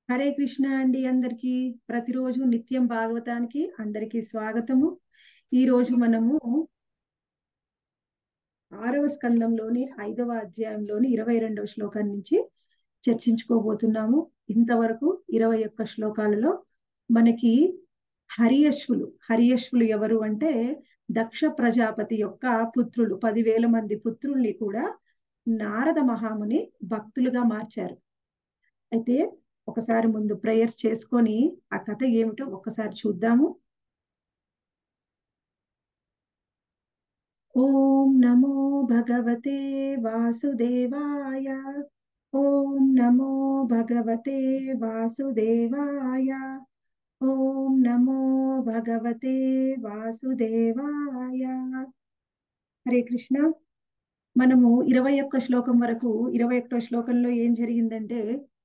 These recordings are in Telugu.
హరే కృష్ణ అండి అందరికీ ప్రతిరోజు నిత్యం భాగవతానికి అందరికీ స్వాగతము ఈ రోజు మనము ఆరవ స్కందంలోని ఐదవ అధ్యాయంలోని ఇరవై రెండవ శ్లోకం నుంచి చర్చించుకోబోతున్నాము ఇంతవరకు ఇరవై ఒక్క శ్లోకాలలో మనకి హరియశ్వులు హరియశ్వులు ఎవరు అంటే దక్ష ప్రజాపతి యొక్క పుత్రులు పదివేల మంది పుత్రుల్ని కూడా నారద మహాముని భక్తులుగా మార్చారు అయితే ఒకసారి ముందు ప్రేయర్స్ చేసుకొని ఆ కథ ఏమిటో ఒక్కసారి చూద్దాము ఓం నమో భగవతే వాసుదేవాయ ఓం నమో భగవతే వాసుదేవాయ ఓం నమో భగవతే వాసుదేవాయ హరే కృష్ణ మనము ఇరవై ఒక్క శ్లోకం వరకు ఇరవై ఒక్క శ్లోకంలో ఏం జరిగిందంటే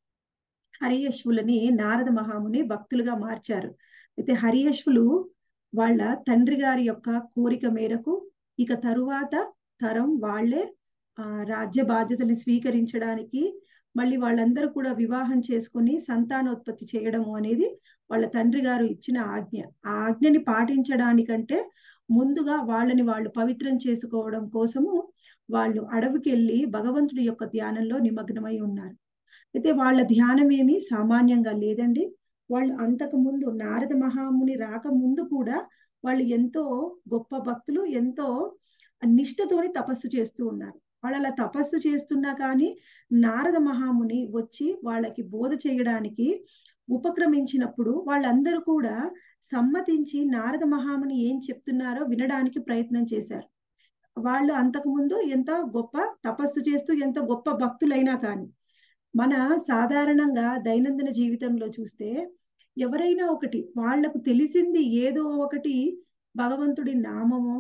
హరియశ్వులని నారద మహాముని భక్తులుగా మార్చారు అయితే హరియశ్వులు వాళ్ళ తండ్రి గారి యొక్క కోరిక మేరకు ఇక తరువాత తరం వాళ్లే ఆ రాజ్య బాధ్యతల్ని స్వీకరించడానికి మళ్ళీ వాళ్ళందరూ కూడా వివాహం చేసుకుని సంతానోత్పత్తి చేయడము అనేది వాళ్ళ తండ్రి గారు ఇచ్చిన ఆజ్ఞ ఆ ఆజ్ఞని పాటించడానికంటే ముందుగా వాళ్ళని వాళ్ళు పవిత్రం చేసుకోవడం కోసము వాళ్ళు అడవికి వెళ్ళి భగవంతుడి యొక్క ధ్యానంలో నిమగ్నమై ఉన్నారు అయితే వాళ్ళ ధ్యానం ఏమి సామాన్యంగా లేదండి వాళ్ళు అంతకు ముందు నారద మహాముని రాకముందు కూడా వాళ్ళు ఎంతో గొప్ప భక్తులు ఎంతో నిష్ఠతోని తపస్సు చేస్తూ ఉన్నారు వాళ్ళు అలా తపస్సు చేస్తున్నా కానీ నారద మహాముని వచ్చి వాళ్ళకి బోధ చేయడానికి ఉపక్రమించినప్పుడు వాళ్ళందరూ కూడా సమ్మతించి నారద మహాముని ఏం చెప్తున్నారో వినడానికి ప్రయత్నం చేశారు వాళ్ళు అంతకుముందు ఎంతో గొప్ప తపస్సు చేస్తూ ఎంతో గొప్ప భక్తులైనా కానీ మన సాధారణంగా దైనందిన జీవితంలో చూస్తే ఎవరైనా ఒకటి వాళ్లకు తెలిసింది ఏదో ఒకటి భగవంతుడి నామమో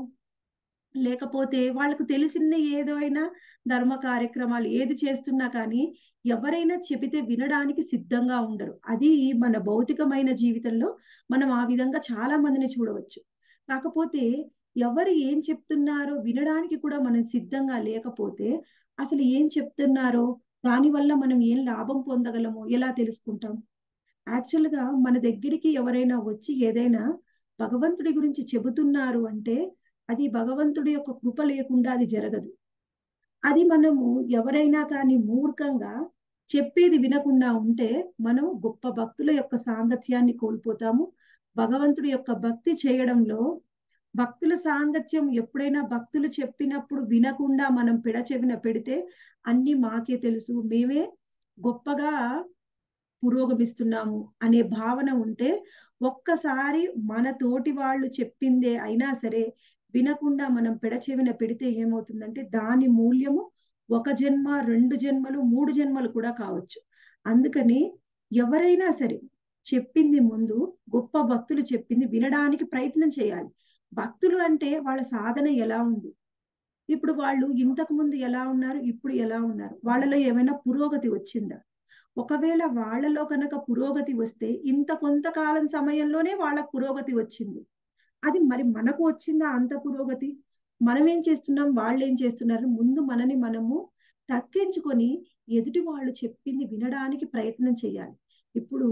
లేకపోతే వాళ్ళకు తెలిసింది ఏదో అయినా ధర్మ కార్యక్రమాలు ఏది చేస్తున్నా కానీ ఎవరైనా చెబితే వినడానికి సిద్ధంగా ఉండరు అది మన భౌతికమైన జీవితంలో మనం ఆ విధంగా చాలా మందిని చూడవచ్చు కాకపోతే ఎవరు ఏం చెప్తున్నారో వినడానికి కూడా మనం సిద్ధంగా లేకపోతే అసలు ఏం చెప్తున్నారో దానివల్ల మనం ఏం లాభం పొందగలమో ఎలా తెలుసుకుంటాం యాక్చువల్గా మన దగ్గరికి ఎవరైనా వచ్చి ఏదైనా భగవంతుడి గురించి చెబుతున్నారు అంటే అది భగవంతుడి యొక్క కృప లేకుండా అది జరగదు అది మనము ఎవరైనా కానీ మూర్ఖంగా చెప్పేది వినకుండా ఉంటే మనం గొప్ప భక్తుల యొక్క సాంగత్యాన్ని కోల్పోతాము భగవంతుడి యొక్క భక్తి చేయడంలో భక్తుల సాంగత్యం ఎప్పుడైనా భక్తులు చెప్పినప్పుడు వినకుండా మనం పెడచెవిన పెడితే అన్ని మాకే తెలుసు మేమే గొప్పగా పురోగమిస్తున్నాము అనే భావన ఉంటే ఒక్కసారి మన తోటి వాళ్ళు చెప్పిందే అయినా సరే వినకుండా మనం పెడచెవిన పెడితే ఏమవుతుందంటే దాని మూల్యము ఒక జన్మ రెండు జన్మలు మూడు జన్మలు కూడా కావచ్చు అందుకని ఎవరైనా సరే చెప్పింది ముందు గొప్ప భక్తులు చెప్పింది వినడానికి ప్రయత్నం చేయాలి భక్తులు అంటే వాళ్ళ సాధన ఎలా ఉంది ఇప్పుడు వాళ్ళు ఇంతకు ముందు ఎలా ఉన్నారు ఇప్పుడు ఎలా ఉన్నారు వాళ్ళలో ఏమైనా పురోగతి వచ్చిందా ఒకవేళ వాళ్ళలో కనుక పురోగతి వస్తే ఇంత కొంతకాలం సమయంలోనే వాళ్ళ పురోగతి వచ్చింది అది మరి మనకు వచ్చిందా అంత పురోగతి మనం ఏం చేస్తున్నాం వాళ్ళు ఏం చేస్తున్నారు ముందు మనని మనము తగ్గించుకొని ఎదుటి వాళ్ళు చెప్పింది వినడానికి ప్రయత్నం చేయాలి ఇప్పుడు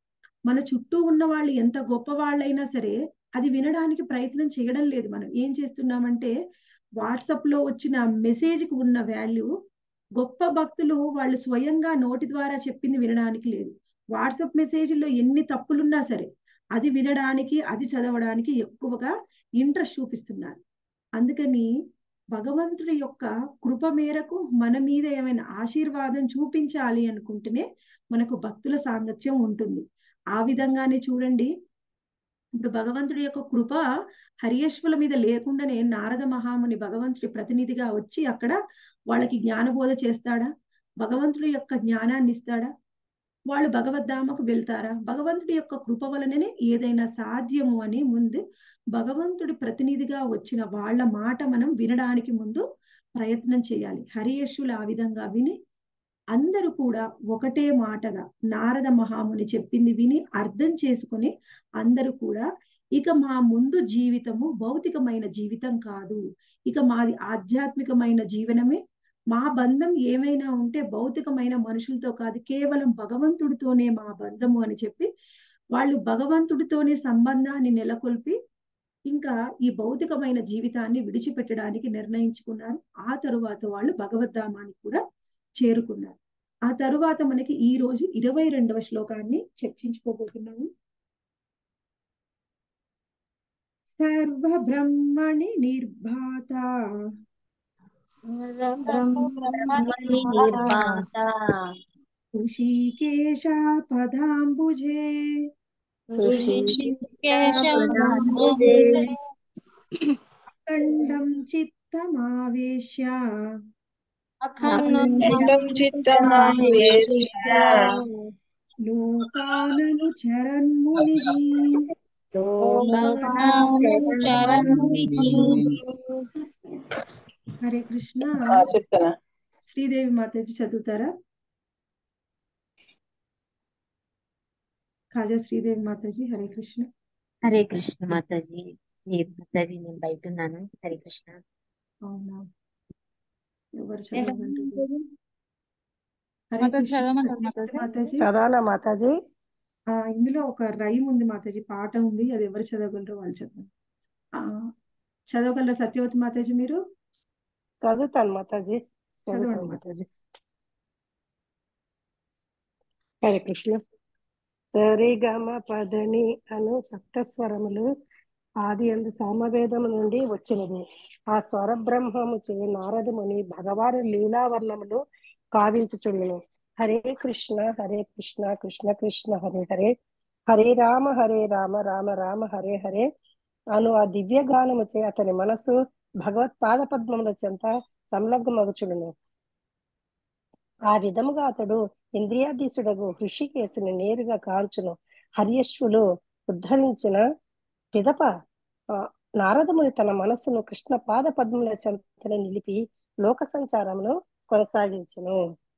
మన చుట్టూ ఉన్న వాళ్ళు ఎంత గొప్ప వాళ్ళైనా సరే అది వినడానికి ప్రయత్నం చేయడం లేదు మనం ఏం చేస్తున్నామంటే వాట్సాప్ లో వచ్చిన మెసేజ్కి ఉన్న వాల్యూ గొప్ప భక్తులు వాళ్ళు స్వయంగా నోటి ద్వారా చెప్పింది వినడానికి లేదు వాట్సాప్ మెసేజ్లో ఎన్ని తప్పులున్నా సరే అది వినడానికి అది చదవడానికి ఎక్కువగా ఇంట్రెస్ట్ చూపిస్తున్నారు అందుకని భగవంతుడి యొక్క కృప మేరకు మన మీద ఏమైనా ఆశీర్వాదం చూపించాలి అనుకుంటేనే మనకు భక్తుల సాంగత్యం ఉంటుంది ఆ విధంగానే చూడండి ఇప్పుడు భగవంతుడి యొక్క కృప హరియశ్వుల మీద లేకుండానే నారద మహాముని భగవంతుడి ప్రతినిధిగా వచ్చి అక్కడ వాళ్ళకి జ్ఞానబోధ చేస్తాడా భగవంతుడి యొక్క జ్ఞానాన్ని ఇస్తాడా వాళ్ళు భగవద్ధామకు వెళ్తారా భగవంతుడి యొక్క కృప వలననే ఏదైనా సాధ్యము అని ముందు భగవంతుడి ప్రతినిధిగా వచ్చిన వాళ్ళ మాట మనం వినడానికి ముందు ప్రయత్నం చేయాలి హరియశ్వులు ఆ విధంగా విని అందరూ కూడా ఒకటే మాటగా నారద మహాముని చెప్పింది విని అర్థం చేసుకుని అందరూ కూడా ఇక మా ముందు జీవితము భౌతికమైన జీవితం కాదు ఇక మాది ఆధ్యాత్మికమైన జీవనమే మా బంధం ఏమైనా ఉంటే భౌతికమైన మనుషులతో కాదు కేవలం భగవంతుడితోనే మా బంధము అని చెప్పి వాళ్ళు భగవంతుడితోనే సంబంధాన్ని నెలకొల్పి ఇంకా ఈ భౌతికమైన జీవితాన్ని విడిచిపెట్టడానికి నిర్ణయించుకున్నారు ఆ తరువాత వాళ్ళు భగవద్ధామానికి కూడా చేరుకున్నారు ఆ తరువాత మనకి ఈ రోజు ఇరవై రెండవ శ్లోకాన్ని చర్చించుకోబోతున్నాము సర్వబ్రహ్మణి నిర్భాత బ్రహ్మణి నిర్మాత ఋషికేశ పదాంబుజే ఋషికేశముదే ఖండం చిత్తమావేశ్య అఖండం చిత్తమావేశ్య లోకానను చరన్ముని హరే కృష్ణ చెప్తారా శ్రీదేవి మాతాజీ చదువుతారా కాజా శ్రీదేవి మాతాజీ హరే కృష్ణ హరే కృష్ణ మాతాజీ ఏ మాతాజీ నేను బయట ఉన్నాను హరే కృష్ణ అవునా ఎవరు చదవమంటారు హరే మాతాజీ కృష్ణ చదవమంటారు సత్యవతి మాతాజీ మాతాజీ చదవాలా మాతాజీ ఆ ఇందులో ఒక రైమ్ ఉంది మాతాజీ పాట ఉంది అది ఎవరు చదవగలరో వాళ్ళు చదవండి ఆ చదవగలరా సత్యవతి మాతాజీ మీరు చదువుతాను మాతాజీ చదువుతాను చదవండి. మాతాజీ హరే కృష్ణ సరి గమ పదని అను సప్తస్వరములు ఆది అందు సామవేదము నుండి వచ్చినది ఆ స్వర బ్రహ్మము చే నారదముని భగవాను లీలావర్ణములు కావించుచుండును హరే కృష్ణ హరే కృష్ణ కృష్ణ కృష్ణ హరే హరే హరే రామ హరే రామ రామ రామ హరే హరే అను ఆ దివ్య గానము చే అతని మనసు భగవత్ పాద పద్మముల చెంత సంలగ్నమగుచుడును ఆ విధముగా అతడు ఇంద్రియాధీసుడగు హృషికేశుని నేరుగా కాల్చును హర్యశ్వులు ఉద్ధరించిన పిదప ఆ, నారదముని తన మనస్సును కృష్ణ పాద పద్మముల చెంతన నిలిపి లోక సంచారమును కొనసాగించును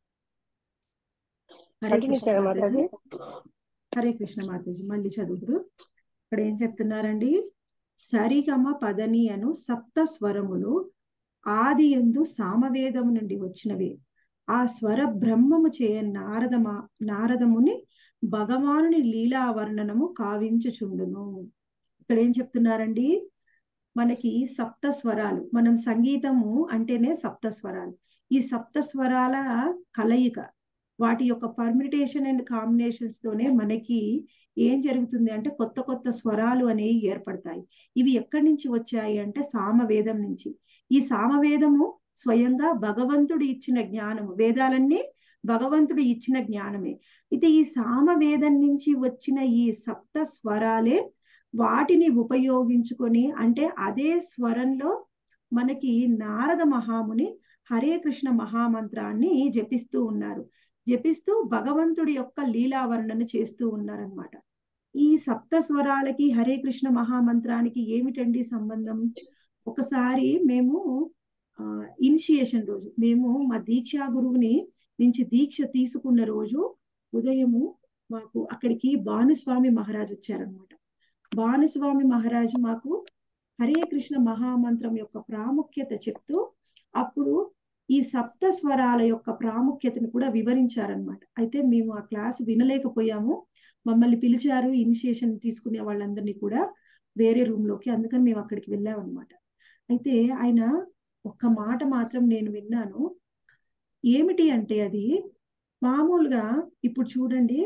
హరే కంటిన్యూ కృష్ణ చేయడం మాతాజీ మాతాజీ హరే కృష్ణ మాతాజీ మళ్ళీ చదువుతురు ఇక్కడ ఏం చెప్తున్నారండి సరిగమ పదని అను సప్త స్వరములు ఆది ఎందు సామవేదము నుండి వచ్చినవి ఆ స్వర బ్రహ్మము చే నారదమ నారదముని భగవానుని లీలా వర్ణనము కావించుచుండును ఇక్కడ ఏం చెప్తున్నారండి మనకి సప్త స్వరాలు మనం సంగీతము అంటేనే సప్త స్వరాలు ఈ సప్త స్వరాల కలయిక వాటి యొక్క పర్మిటేషన్ అండ్ కాంబినేషన్స్ తోనే మనకి ఏం జరుగుతుంది అంటే కొత్త కొత్త స్వరాలు అనేవి ఏర్పడతాయి ఇవి ఎక్కడి నుంచి వచ్చాయి అంటే సామవేదం నుంచి ఈ సామవేదము స్వయంగా భగవంతుడు ఇచ్చిన జ్ఞానము వేదాలన్నీ భగవంతుడు ఇచ్చిన జ్ఞానమే అయితే ఈ సామవేదం నుంచి వచ్చిన ఈ సప్త స్వరాలే వాటిని ఉపయోగించుకొని అంటే అదే స్వరంలో మనకి నారద మహాముని హరే కృష్ణ మహామంత్రాన్ని జపిస్తూ ఉన్నారు జపిస్తూ భగవంతుడి యొక్క లీలావర్ణన చేస్తూ ఉన్నారనమాట ఈ సప్త స్వరాలకి హరే కృష్ణ మహామంత్రానికి ఏమిటండి సంబంధం ఒకసారి మేము ఇనిషియేషన్ రోజు మేము మా దీక్షా గురువుని నుంచి దీక్ష తీసుకున్న రోజు ఉదయము మాకు అక్కడికి భానుస్వామి మహారాజ్ వచ్చారనమాట భానుస్వామి మహారాజు మాకు హరే కృష్ణ మహామంత్రం యొక్క ప్రాముఖ్యత చెప్తూ అప్పుడు ఈ సప్త స్వరాల యొక్క ప్రాముఖ్యతను కూడా వివరించారనమాట అయితే మేము ఆ క్లాస్ వినలేకపోయాము మమ్మల్ని పిలిచారు ఇనిషియేషన్ తీసుకునే వాళ్ళందరినీ కూడా వేరే రూమ్ లోకి అందుకని మేము అక్కడికి వెళ్ళామన్నమాట అయితే ఆయన ఒక్క మాట మాత్రం నేను విన్నాను ఏమిటి అంటే అది మామూలుగా ఇప్పుడు చూడండి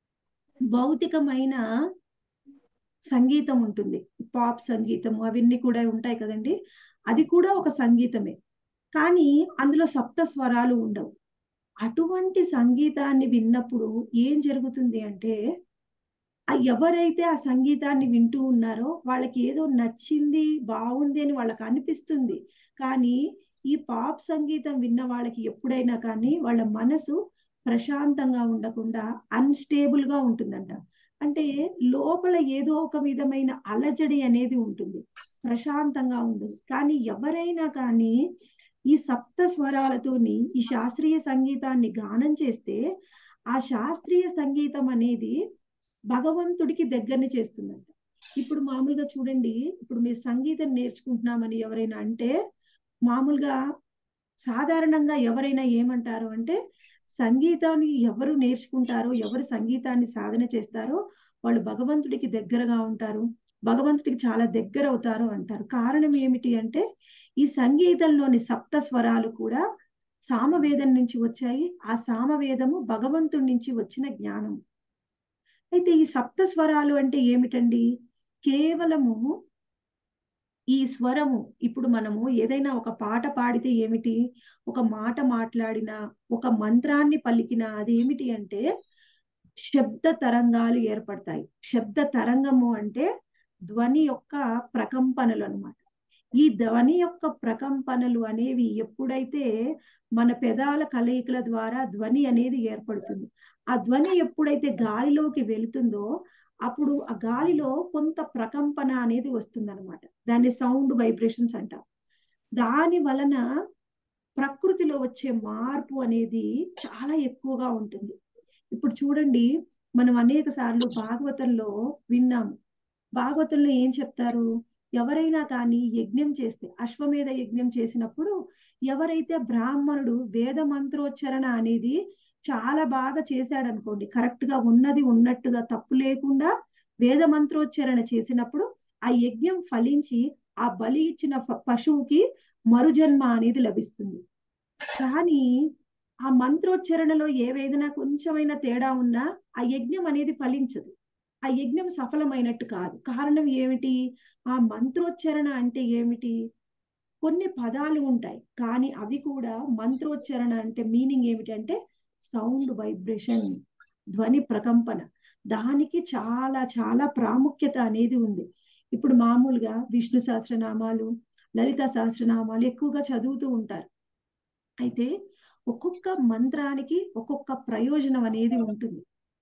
భౌతికమైన సంగీతం ఉంటుంది పాప్ సంగీతం అవన్నీ కూడా ఉంటాయి కదండి అది కూడా ఒక సంగీతమే కానీ అందులో సప్త స్వరాలు ఉండవు అటువంటి సంగీతాన్ని విన్నప్పుడు ఏం జరుగుతుంది అంటే ఆ ఎవరైతే ఆ సంగీతాన్ని వింటూ ఉన్నారో వాళ్ళకి ఏదో నచ్చింది బాగుంది అని వాళ్ళకి అనిపిస్తుంది కానీ ఈ పాప్ సంగీతం విన్న వాళ్ళకి ఎప్పుడైనా కానీ వాళ్ళ మనసు ప్రశాంతంగా ఉండకుండా అన్స్టేబుల్ గా ఉంటుందంట అంటే లోపల ఏదో ఒక విధమైన అలజడి అనేది ఉంటుంది ప్రశాంతంగా ఉండదు కానీ ఎవరైనా కానీ ఈ సప్త స్వరాలతోని ఈ శాస్త్రీయ సంగీతాన్ని గానం చేస్తే ఆ శాస్త్రీయ సంగీతం అనేది భగవంతుడికి దగ్గరని చేస్తుందంట ఇప్పుడు మామూలుగా చూడండి ఇప్పుడు మీరు సంగీతం నేర్చుకుంటున్నామని ఎవరైనా అంటే మామూలుగా సాధారణంగా ఎవరైనా ఏమంటారు అంటే సంగీతాన్ని ఎవరు నేర్చుకుంటారో ఎవరు సంగీతాన్ని సాధన చేస్తారో వాళ్ళు భగవంతుడికి దగ్గరగా ఉంటారు భగవంతుడికి చాలా దగ్గర అవుతారు అంటారు కారణం ఏమిటి అంటే ఈ సంగీతంలోని సప్త స్వరాలు కూడా సామవేదం నుంచి వచ్చాయి ఆ సామవేదము భగవంతుడి నుంచి వచ్చిన జ్ఞానం అయితే ఈ సప్త స్వరాలు అంటే ఏమిటండి కేవలము ఈ స్వరము ఇప్పుడు మనము ఏదైనా ఒక పాట పాడితే ఏమిటి ఒక మాట మాట్లాడినా ఒక మంత్రాన్ని పలికినా అది ఏమిటి అంటే శబ్ద తరంగాలు ఏర్పడతాయి శబ్ద తరంగము అంటే ధ్వని యొక్క ప్రకంపనలు అన్నమాట ఈ ధ్వని యొక్క ప్రకంపనలు అనేవి ఎప్పుడైతే మన పెదాల కలయికల ద్వారా ధ్వని అనేది ఏర్పడుతుంది ఆ ధ్వని ఎప్పుడైతే గాలిలోకి వెళుతుందో అప్పుడు ఆ గాలిలో కొంత ప్రకంపన అనేది వస్తుందన్నమాట దాన్ని సౌండ్ వైబ్రేషన్స్ అంటాం దాని వలన ప్రకృతిలో వచ్చే మార్పు అనేది చాలా ఎక్కువగా ఉంటుంది ఇప్పుడు చూడండి మనం అనేక సార్లు భాగవతంలో విన్నాము భాగవతంలో ఏం చెప్తారు ఎవరైనా కానీ యజ్ఞం చేస్తే అశ్వమేధ యజ్ఞం చేసినప్పుడు ఎవరైతే బ్రాహ్మణుడు వేద మంత్రోచ్చరణ అనేది చాలా బాగా చేశాడు అనుకోండి కరెక్ట్ గా ఉన్నది ఉన్నట్టుగా తప్పు లేకుండా వేద మంత్రోచ్చరణ చేసినప్పుడు ఆ యజ్ఞం ఫలించి ఆ బలి ఇచ్చిన ప- పశువుకి మరుజన్మ అనేది లభిస్తుంది కానీ ఆ మంత్రోచ్చరణలో ఏవేదైనా కొంచెమైనా తేడా ఉన్నా ఆ యజ్ఞం అనేది ఫలించదు ఆ యజ్ఞం సఫలమైనట్టు కాదు కారణం ఏమిటి ఆ మంత్రోచ్చరణ అంటే ఏమిటి కొన్ని పదాలు ఉంటాయి కానీ అవి కూడా మంత్రోచ్చరణ అంటే మీనింగ్ ఏమిటంటే సౌండ్ వైబ్రేషన్ ధ్వని ప్రకంపన దానికి చాలా చాలా ప్రాముఖ్యత అనేది ఉంది ఇప్పుడు మామూలుగా విష్ణు సహస్రనామాలు లలిత సహస్రనామాలు ఎక్కువగా చదువుతూ ఉంటారు అయితే ఒక్కొక్క మంత్రానికి ఒక్కొక్క ప్రయోజనం అనేది ఉంటుంది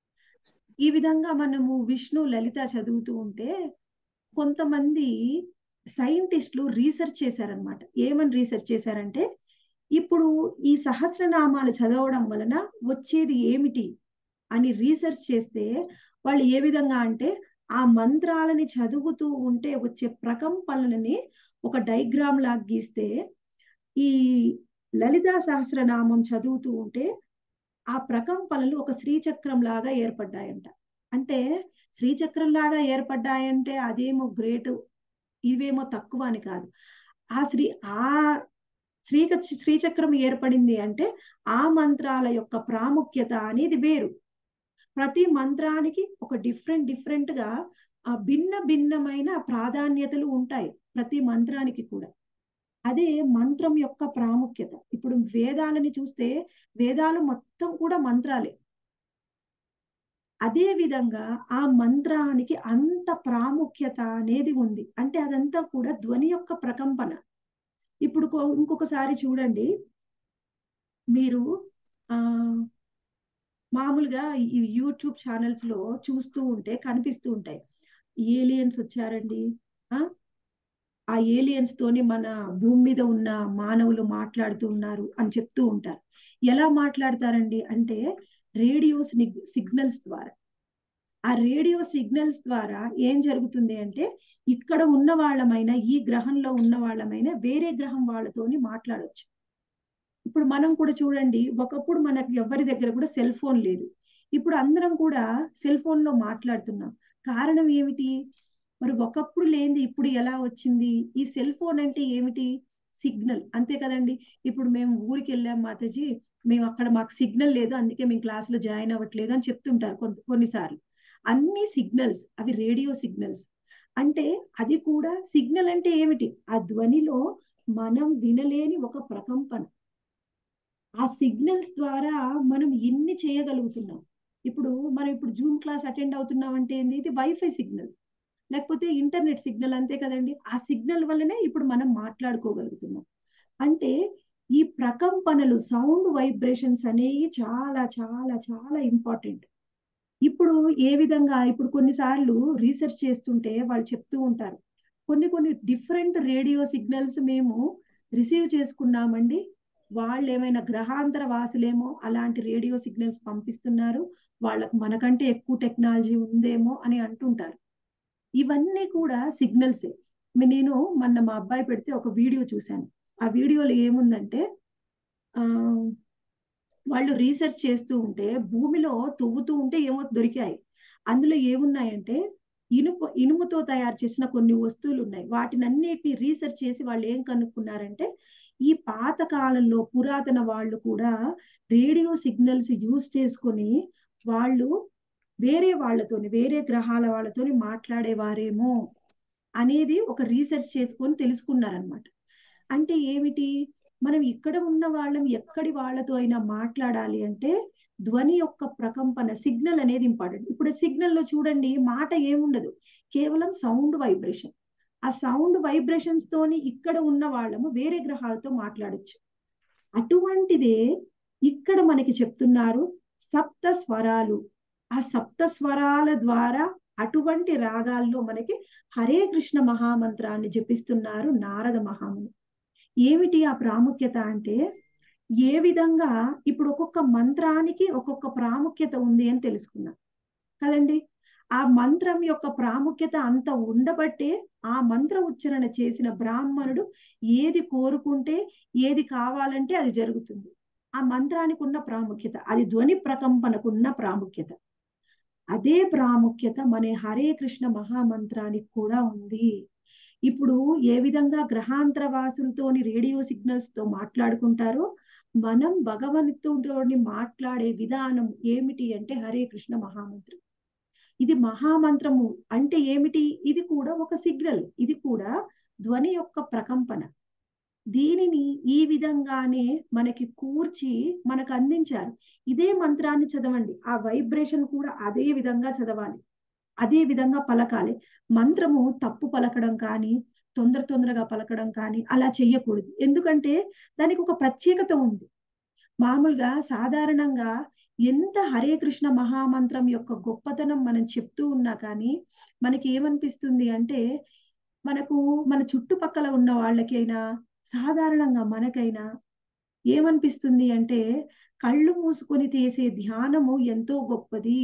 ఈ విధంగా మనము విష్ణు లలిత చదువుతూ ఉంటే కొంతమంది సైంటిస్టులు రీసెర్చ్ చేశారనమాట ఏమని రీసెర్చ్ చేశారంటే ఇప్పుడు ఈ సహస్రనామాలు చదవడం వలన వచ్చేది ఏమిటి అని రీసెర్చ్ చేస్తే వాళ్ళు ఏ విధంగా అంటే ఆ మంత్రాలని చదువుతూ ఉంటే వచ్చే ప్రకంపనలని ఒక డైగ్రామ్ లాగా గీస్తే ఈ లలితా సహస్రనామం చదువుతూ ఉంటే ఆ ప్రకంపనలు ఒక శ్రీచక్రం లాగా ఏర్పడ్డాయంట అంటే శ్రీచక్రం లాగా ఏర్పడ్డాయంటే అదేమో గ్రేట్ ఇవేమో తక్కువ అని కాదు ఆ శ్రీ ఆ శ్రీక శ్రీచక్రం ఏర్పడింది అంటే ఆ మంత్రాల యొక్క ప్రాముఖ్యత అనేది వేరు ప్రతి మంత్రానికి ఒక డిఫరెంట్ డిఫరెంట్ గా ఆ భిన్న భిన్నమైన ప్రాధాన్యతలు ఉంటాయి ప్రతి మంత్రానికి కూడా అదే మంత్రం యొక్క ప్రాముఖ్యత ఇప్పుడు వేదాలని చూస్తే వేదాలు మొత్తం కూడా మంత్రాలే అదే విధంగా ఆ మంత్రానికి అంత ప్రాముఖ్యత అనేది ఉంది అంటే అదంతా కూడా ధ్వని యొక్క ప్రకంపన ఇప్పుడు కో- ఇంకొకసారి చూడండి మీరు ఆ మామూలుగా ఈ యూట్యూబ్ ఛానల్స్ లో చూస్తూ ఉంటే కనిపిస్తూ ఉంటాయి ఏలియన్స్ వచ్చారండి ఆ ఆ ఏలియన్స్ తోని మన భూమి మీద ఉన్న మానవులు మాట్లాడుతూ ఉన్నారు అని చెప్తూ ఉంటారు ఎలా మాట్లాడతారండి అంటే రేడియో సిగ్నల్స్ ద్వారా ఆ రేడియో సిగ్నల్స్ ద్వారా ఏం జరుగుతుంది అంటే ఇక్కడ ఉన్న వాళ్ళమైనా ఈ గ్రహంలో ఉన్న వాళ్ళమైనా వేరే గ్రహం వాళ్ళతోని మాట్లాడొచ్చు ఇప్పుడు మనం కూడా చూడండి ఒకప్పుడు మనకు ఎవరి దగ్గర కూడా సెల్ ఫోన్ లేదు ఇప్పుడు అందరం కూడా సెల్ ఫోన్ లో మాట్లాడుతున్నాం కారణం ఏమిటి మరి ఒకప్పుడు లేనిది ఇప్పుడు ఎలా వచ్చింది ఈ సెల్ ఫోన్ అంటే ఏమిటి సిగ్నల్ అంతే కదండి ఇప్పుడు మేము ఊరికి వెళ్ళాం మాతాజీ మేము అక్కడ మాకు సిగ్నల్ లేదు అందుకే మేము క్లాస్ లో జాయిన్ అవ్వట్లేదు అని చెప్తుంటారు కొంత కొన్నిసార్లు అన్ని సిగ్నల్స్ అవి రేడియో సిగ్నల్స్ అంటే అది కూడా సిగ్నల్ అంటే ఏమిటి ఆ ధ్వనిలో మనం వినలేని ఒక ప్రకంపన ఆ సిగ్నల్స్ ద్వారా మనం ఎన్ని చేయగలుగుతున్నాం ఇప్పుడు మనం ఇప్పుడు జూమ్ క్లాస్ అటెండ్ అవుతున్నాం అంటే ఏంది ఇది వైఫై సిగ్నల్ లేకపోతే ఇంటర్నెట్ సిగ్నల్ అంతే కదండి ఆ సిగ్నల్ వల్లనే ఇప్పుడు మనం మాట్లాడుకోగలుగుతున్నాం అంటే ఈ ప్రకంపనలు సౌండ్ వైబ్రేషన్స్ అనేవి చాలా చాలా చాలా ఇంపార్టెంట్ ఇప్పుడు ఏ విధంగా ఇప్పుడు కొన్నిసార్లు రీసెర్చ్ చేస్తుంటే వాళ్ళు చెప్తూ ఉంటారు కొన్ని కొన్ని డిఫరెంట్ రేడియో సిగ్నల్స్ మేము రిసీవ్ చేసుకున్నామండి వాళ్ళు ఏమైనా గ్రహాంతర వాసులేమో అలాంటి రేడియో సిగ్నల్స్ పంపిస్తున్నారు వాళ్ళకు మనకంటే ఎక్కువ టెక్నాలజీ ఉందేమో అని అంటుంటారు ఇవన్నీ కూడా సిగ్నల్సే నేను మొన్న మా అబ్బాయి పెడితే ఒక వీడియో చూశాను ఆ వీడియోలో ఏముందంటే ఆ వాళ్ళు రీసెర్చ్ చేస్తూ ఉంటే భూమిలో తవ్వుతూ ఉంటే ఏమో దొరికాయి అందులో ఏమున్నాయంటే ఇనుప ఇనుముతో తయారు చేసిన కొన్ని వస్తువులు ఉన్నాయి వాటిని అన్నిటిని రీసెర్చ్ చేసి వాళ్ళు ఏం కనుక్కున్నారంటే ఈ పాత కాలంలో పురాతన వాళ్ళు కూడా రేడియో సిగ్నల్స్ యూజ్ చేసుకొని వాళ్ళు వేరే వాళ్ళతోని వేరే గ్రహాల వాళ్ళతోని మాట్లాడేవారేమో అనేది ఒక రీసెర్చ్ చేసుకొని తెలుసుకున్నారనమాట అంటే ఏమిటి మనం ఇక్కడ ఉన్న వాళ్ళం ఎక్కడి వాళ్ళతో అయినా మాట్లాడాలి అంటే ధ్వని యొక్క ప్రకంపన సిగ్నల్ అనేది ఇంపార్టెంట్ ఇప్పుడు సిగ్నల్ లో చూడండి మాట ఏముండదు కేవలం సౌండ్ వైబ్రేషన్ ఆ సౌండ్ వైబ్రేషన్స్ తోని ఇక్కడ ఉన్న వాళ్ళము వేరే గ్రహాలతో మాట్లాడొచ్చు అటువంటిదే ఇక్కడ మనకి చెప్తున్నారు సప్త స్వరాలు ఆ సప్త స్వరాల ద్వారా అటువంటి రాగాల్లో మనకి హరే కృష్ణ మహామంత్రాన్ని జపిస్తున్నారు నారద మహాముని ఏమిటి ఆ ప్రాముఖ్యత అంటే ఏ విధంగా ఇప్పుడు ఒక్కొక్క మంత్రానికి ఒక్కొక్క ప్రాముఖ్యత ఉంది అని తెలుసుకున్నాం కదండి ఆ మంత్రం యొక్క ప్రాముఖ్యత అంత ఉండబట్టే ఆ మంత్ర ఉచ్చారణ చేసిన బ్రాహ్మణుడు ఏది కోరుకుంటే ఏది కావాలంటే అది జరుగుతుంది ఆ మంత్రానికి ఉన్న ప్రాముఖ్యత అది ధ్వని ప్రకంపనకు ఉన్న ప్రాముఖ్యత అదే ప్రాముఖ్యత మన హరే కృష్ణ మహామంత్రానికి కూడా ఉంది ఇప్పుడు ఏ విధంగా గ్రహాంతర వాసులతోని రేడియో సిగ్నల్స్ తో మాట్లాడుకుంటారో మనం భగవంతుడితోని మాట్లాడే విధానం ఏమిటి అంటే హరే కృష్ణ మహామంత్రం ఇది మహామంత్రము అంటే ఏమిటి ఇది కూడా ఒక సిగ్నల్ ఇది కూడా ధ్వని యొక్క ప్రకంపన దీనిని ఈ విధంగానే మనకి కూర్చి మనకు అందించారు ఇదే మంత్రాన్ని చదవండి ఆ వైబ్రేషన్ కూడా అదే విధంగా చదవాలి అదే విధంగా పలకాలి మంత్రము తప్పు పలకడం కానీ తొందర తొందరగా పలకడం కానీ అలా చెయ్యకూడదు ఎందుకంటే దానికి ఒక ప్రత్యేకత ఉంది మామూలుగా సాధారణంగా ఎంత హరే కృష్ణ మహామంత్రం యొక్క గొప్పతనం మనం చెప్తూ ఉన్నా కానీ మనకి ఏమనిపిస్తుంది అంటే మనకు మన చుట్టుపక్కల ఉన్న వాళ్ళకైనా సాధారణంగా మనకైనా ఏమనిపిస్తుంది అంటే కళ్ళు మూసుకొని చేసే ధ్యానము ఎంతో గొప్పది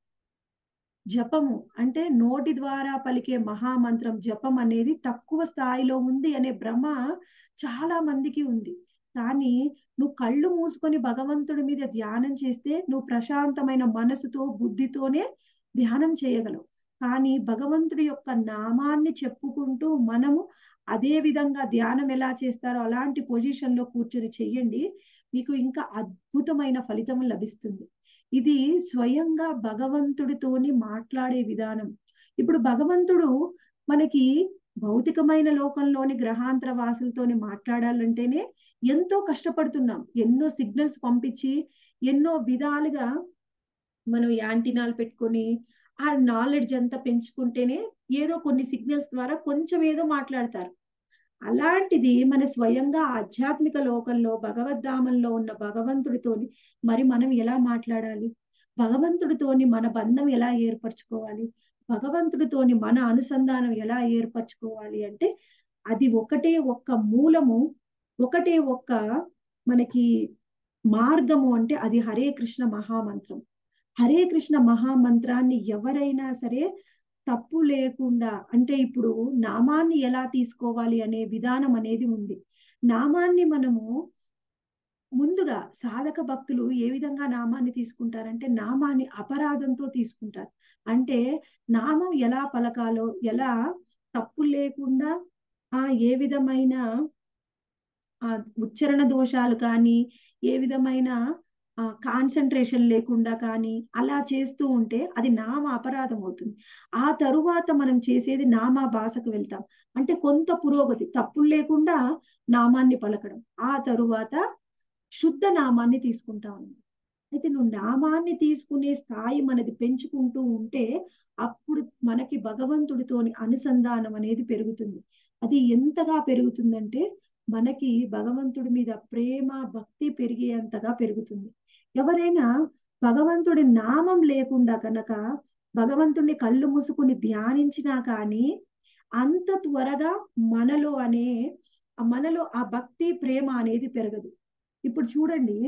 జపము అంటే నోటి ద్వారా పలికే మహామంత్రం జపం అనేది తక్కువ స్థాయిలో ఉంది అనే భ్రమ చాలా మందికి ఉంది కానీ నువ్వు కళ్ళు మూసుకొని భగవంతుడి మీద ధ్యానం చేస్తే నువ్వు ప్రశాంతమైన మనసుతో బుద్ధితోనే ధ్యానం చేయగలవు కానీ భగవంతుడి యొక్క నామాన్ని చెప్పుకుంటూ మనము అదే విధంగా ధ్యానం ఎలా చేస్తారో అలాంటి పొజిషన్ లో కూర్చొని చెయ్యండి మీకు ఇంకా అద్భుతమైన ఫలితం లభిస్తుంది ఇది స్వయంగా భగవంతుడితోని మాట్లాడే విధానం ఇప్పుడు భగవంతుడు మనకి భౌతికమైన లోకంలోని గ్రహాంతర వాసులతోని మాట్లాడాలంటేనే ఎంతో కష్టపడుతున్నాం ఎన్నో సిగ్నల్స్ పంపించి ఎన్నో విధాలుగా మనం యాంటీనాలు పెట్టుకొని ఆ నాలెడ్జ్ అంతా పెంచుకుంటేనే ఏదో కొన్ని సిగ్నల్స్ ద్వారా కొంచెం ఏదో మాట్లాడతారు అలాంటిది మన స్వయంగా ఆధ్యాత్మిక లోకంలో భగవద్ధామంలో ఉన్న భగవంతుడితోని మరి మనం ఎలా మాట్లాడాలి భగవంతుడితోని మన బంధం ఎలా ఏర్పరచుకోవాలి భగవంతుడితోని మన అనుసంధానం ఎలా ఏర్పరచుకోవాలి అంటే అది ఒకటే ఒక్క మూలము ఒకటే ఒక్క మనకి మార్గము అంటే అది హరే కృష్ణ మహామంత్రం హరే కృష్ణ మహామంత్రాన్ని ఎవరైనా సరే తప్పు లేకుండా అంటే ఇప్పుడు నామాన్ని ఎలా తీసుకోవాలి అనే విధానం అనేది ఉంది నామాన్ని మనము ముందుగా సాధక భక్తులు ఏ విధంగా నామాన్ని తీసుకుంటారంటే నామాన్ని అపరాధంతో తీసుకుంటారు అంటే నామం ఎలా పలకాలో ఎలా తప్పు లేకుండా ఆ ఏ విధమైన ఆ ఉచ్చరణ దోషాలు కానీ ఏ విధమైన కాన్సన్ట్రేషన్ లేకుండా కానీ అలా చేస్తూ ఉంటే అది నామ అపరాధం అవుతుంది ఆ తరువాత మనం చేసేది నామా భాషకు వెళ్తాం అంటే కొంత పురోగతి తప్పులు లేకుండా నామాన్ని పలకడం ఆ తరువాత శుద్ధ నామాన్ని తీసుకుంటాం అయితే నువ్వు నామాన్ని తీసుకునే స్థాయి మనది పెంచుకుంటూ ఉంటే అప్పుడు మనకి భగవంతుడితోని అనుసంధానం అనేది పెరుగుతుంది అది ఎంతగా పెరుగుతుందంటే మనకి భగవంతుడి మీద ప్రేమ భక్తి పెరిగేంతగా పెరుగుతుంది ఎవరైనా భగవంతుడి నామం లేకుండా కనుక భగవంతుడిని కళ్ళు మూసుకుని ధ్యానించినా కానీ అంత త్వరగా మనలో అనే మనలో ఆ భక్తి ప్రేమ అనేది పెరగదు ఇప్పుడు చూడండి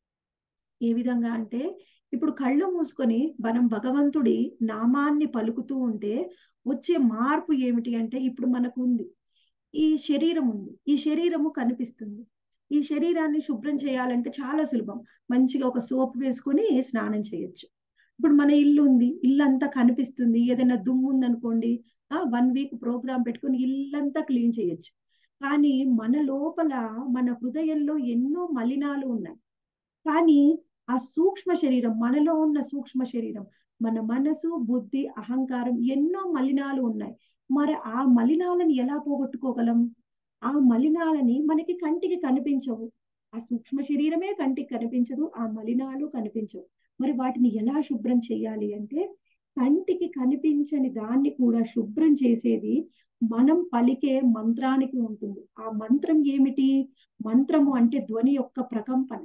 ఏ విధంగా అంటే ఇప్పుడు కళ్ళు మూసుకొని మనం భగవంతుడి నామాన్ని పలుకుతూ ఉంటే వచ్చే మార్పు ఏమిటి అంటే ఇప్పుడు మనకు ఉంది ఈ శరీరం ఉంది ఈ శరీరము కనిపిస్తుంది ఈ శరీరాన్ని శుభ్రం చేయాలంటే చాలా సులభం మంచిగా ఒక సోప్ వేసుకొని స్నానం చేయొచ్చు ఇప్పుడు మన ఇల్లు ఉంది ఇల్లు అంతా కనిపిస్తుంది ఏదైనా దుమ్ము ఉందనుకోండి ఆ వన్ వీక్ ప్రోగ్రామ్ పెట్టుకొని ఇల్లంతా క్లీన్ చేయొచ్చు కానీ మన లోపల మన హృదయంలో ఎన్నో మలినాలు ఉన్నాయి కానీ ఆ సూక్ష్మ శరీరం మనలో ఉన్న సూక్ష్మ శరీరం మన మనసు బుద్ధి అహంకారం ఎన్నో మలినాలు ఉన్నాయి మరి ఆ మలినాలను ఎలా పోగొట్టుకోగలం ఆ మలినాలని మనకి కంటికి కనిపించవు ఆ సూక్ష్మ శరీరమే కంటికి కనిపించదు ఆ మలినాలు కనిపించవు మరి వాటిని ఎలా శుభ్రం చేయాలి అంటే కంటికి కనిపించని దాన్ని కూడా శుభ్రం చేసేది మనం పలికే మంత్రానికి ఉంటుంది ఆ మంత్రం ఏమిటి మంత్రము అంటే ధ్వని యొక్క ప్రకంపన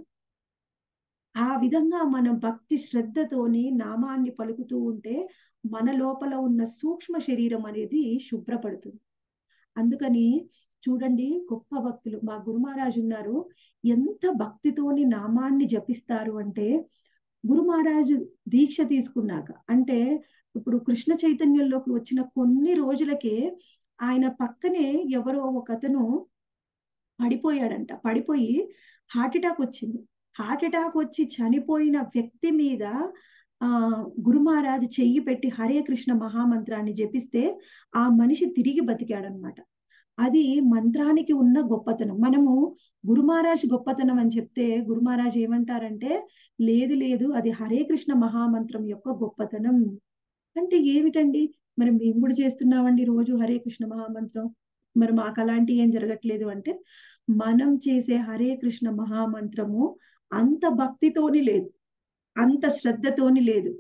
ఆ విధంగా మనం భక్తి శ్రద్ధతోని నామాన్ని పలుకుతూ ఉంటే మన లోపల ఉన్న సూక్ష్మ శరీరం అనేది శుభ్రపడుతుంది అందుకని చూడండి గొప్ప భక్తులు మా గురు మహారాజు ఉన్నారు ఎంత భక్తితోని నామాన్ని జపిస్తారు అంటే గురు మహారాజు దీక్ష తీసుకున్నాక అంటే ఇప్పుడు కృష్ణ చైతన్యంలోకి వచ్చిన కొన్ని రోజులకే ఆయన పక్కనే ఎవరో ఒక అతను పడిపోయాడంట పడిపోయి హార్ట్ అటాక్ వచ్చింది హార్ట్ అటాక్ వచ్చి చనిపోయిన వ్యక్తి మీద ఆ గురు మహారాజు చెయ్యి పెట్టి హరే కృష్ణ మహామంత్రాన్ని జపిస్తే ఆ మనిషి తిరిగి బతికాడనమాట అది మంత్రానికి ఉన్న గొప్పతనం మనము గురు మహారాజ్ గొప్పతనం అని చెప్తే గురు మహారాజ్ ఏమంటారంటే లేదు లేదు అది హరే కృష్ణ మహామంత్రం యొక్క గొప్పతనం అంటే ఏమిటండి మరి మేము కూడా చేస్తున్నామండి రోజు హరే కృష్ణ మహామంత్రం మరి మాకు అలాంటి ఏం జరగట్లేదు అంటే మనం చేసే హరే కృష్ణ మహామంత్రము అంత భక్తితోని లేదు అంత శ్రద్ధతోని లేదు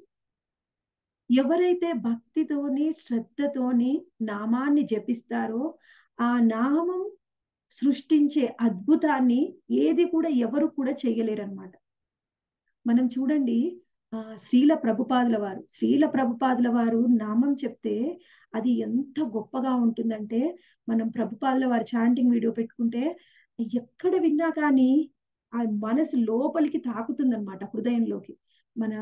ఎవరైతే భక్తితోని శ్రద్ధతోని నామాన్ని జపిస్తారో ఆ నామం సృష్టించే అద్భుతాన్ని ఏది కూడా ఎవరు కూడా చేయలేరన్నమాట మనం చూడండి ఆ శ్రీల ప్రభుపాదుల వారు శ్రీల ప్రభుపాదుల వారు నామం చెప్తే అది ఎంత గొప్పగా ఉంటుందంటే మనం ప్రభుపాదుల వారి చాంటింగ్ వీడియో పెట్టుకుంటే ఎక్కడ విన్నా కానీ ఆ మనసు లోపలికి తాకుతుందన్నమాట హృదయంలోకి మన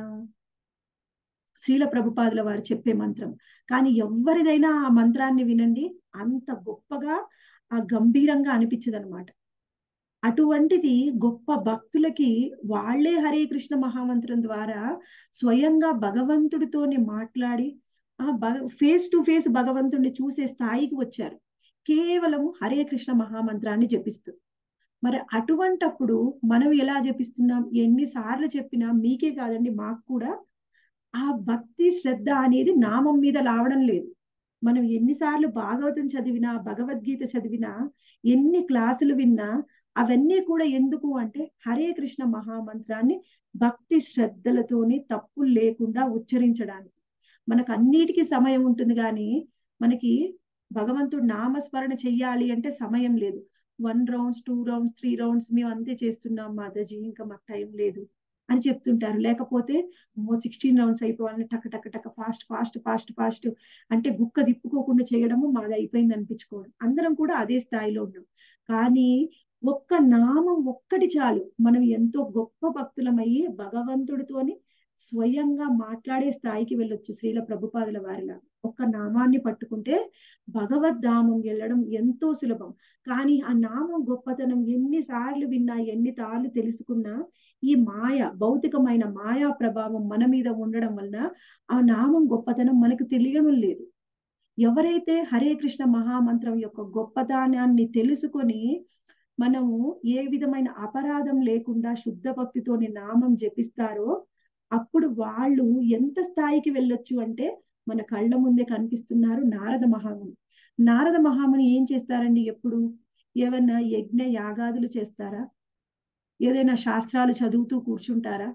శ్రీల ప్రభుపాదుల వారు చెప్పే మంత్రం కానీ ఎవరిదైనా ఆ మంత్రాన్ని వినండి అంత గొప్పగా ఆ గంభీరంగా అనిపించదు అనమాట అటువంటిది గొప్ప భక్తులకి వాళ్లే హరే కృష్ణ మహామంత్రం ద్వారా స్వయంగా భగవంతుడితోని మాట్లాడి ఆ భగ ఫేస్ టు ఫేస్ భగవంతుడిని చూసే స్థాయికి వచ్చారు కేవలం హరే కృష్ణ మహామంత్రాన్ని జపిస్తూ మరి అటువంటప్పుడు మనం ఎలా జపిస్తున్నాం ఎన్నిసార్లు చెప్పినా మీకే కాదండి మాకు కూడా ఆ భక్తి శ్రద్ధ అనేది నామం మీద లావడం లేదు మనం ఎన్నిసార్లు భాగవతం చదివినా భగవద్గీత చదివినా ఎన్ని క్లాసులు విన్నా అవన్నీ కూడా ఎందుకు అంటే హరే కృష్ణ మహామంత్రాన్ని భక్తి శ్రద్ధలతోని తప్పులు లేకుండా ఉచ్చరించడానికి మనకు అన్నిటికీ సమయం ఉంటుంది కానీ మనకి భగవంతుడు నామస్మరణ చెయ్యాలి అంటే సమయం లేదు one rounds two rounds three rounds మేము అంతే చేస్తున్నాం మాతాజీ ఇంకా మాకు టైం లేదు అని చెప్తుంటారు లేకపోతే సిక్స్టీన్ రౌండ్స్ అయిపోవాలని టక టక టక ఫాస్ట్ ఫాస్ట్ ఫాస్ట్ ఫాస్ట్ అంటే గుక్క తిప్పుకోకుండా చేయడము మాది అయిపోయింది అనిపించుకోవడం అందరం కూడా అదే స్థాయిలో ఉన్నాం కానీ ఒక్క నామం ఒక్కటి చాలు మనం ఎంతో గొప్ప భక్తులమయ్యి భగవంతుడితోని స్వయంగా మాట్లాడే స్థాయికి వెళ్ళొచ్చు శ్రీల ప్రభుపాదుల వారిలా ఒక్క నామాన్ని పట్టుకుంటే భగవద్ధామం వెళ్ళడం ఎంతో సులభం కానీ ఆ నామం గొప్పతనం ఎన్నిసార్లు విన్నా ఎన్ని తాళ్ళు తెలుసుకున్నా ఈ మాయ భౌతికమైన మాయా ప్రభావం మన మీద ఉండడం వలన ఆ నామం గొప్పతనం మనకు తెలియడం లేదు ఎవరైతే హరే కృష్ణ మహామంత్రం యొక్క గొప్పతనాన్ని తెలుసుకొని మనము ఏ విధమైన అపరాధం లేకుండా శుద్ధ భక్తితోని నామం జపిస్తారో అప్పుడు వాళ్ళు ఎంత స్థాయికి వెళ్ళొచ్చు అంటే మన కళ్ళ ముందే కనిపిస్తున్నారు నారద మహాముని నారద మహాముని ఏం చేస్తారండి ఎప్పుడు ఏమన్నా యజ్ఞ యాగాదులు చేస్తారా ఏదైనా శాస్త్రాలు చదువుతూ కూర్చుంటారా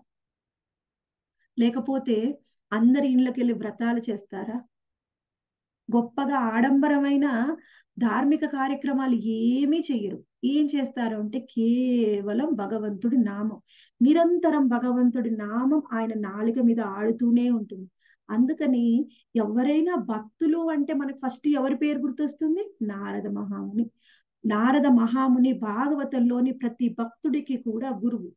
లేకపోతే అందరి ఇళ్ళకి వెళ్ళి వ్రతాలు చేస్తారా గొప్పగా ఆడంబరమైన ధార్మిక కార్యక్రమాలు ఏమీ చెయ్యరు ఏం చేస్తారు అంటే కేవలం భగవంతుడి నామం నిరంతరం భగవంతుడి నామం ఆయన నాలుక మీద ఆడుతూనే ఉంటుంది అందుకని ఎవరైనా భక్తులు అంటే మనకు ఫస్ట్ ఎవరి పేరు గుర్తొస్తుంది నారద మహాముని నారద మహాముని భాగవతంలోని ప్రతి భక్తుడికి కూడా గురువు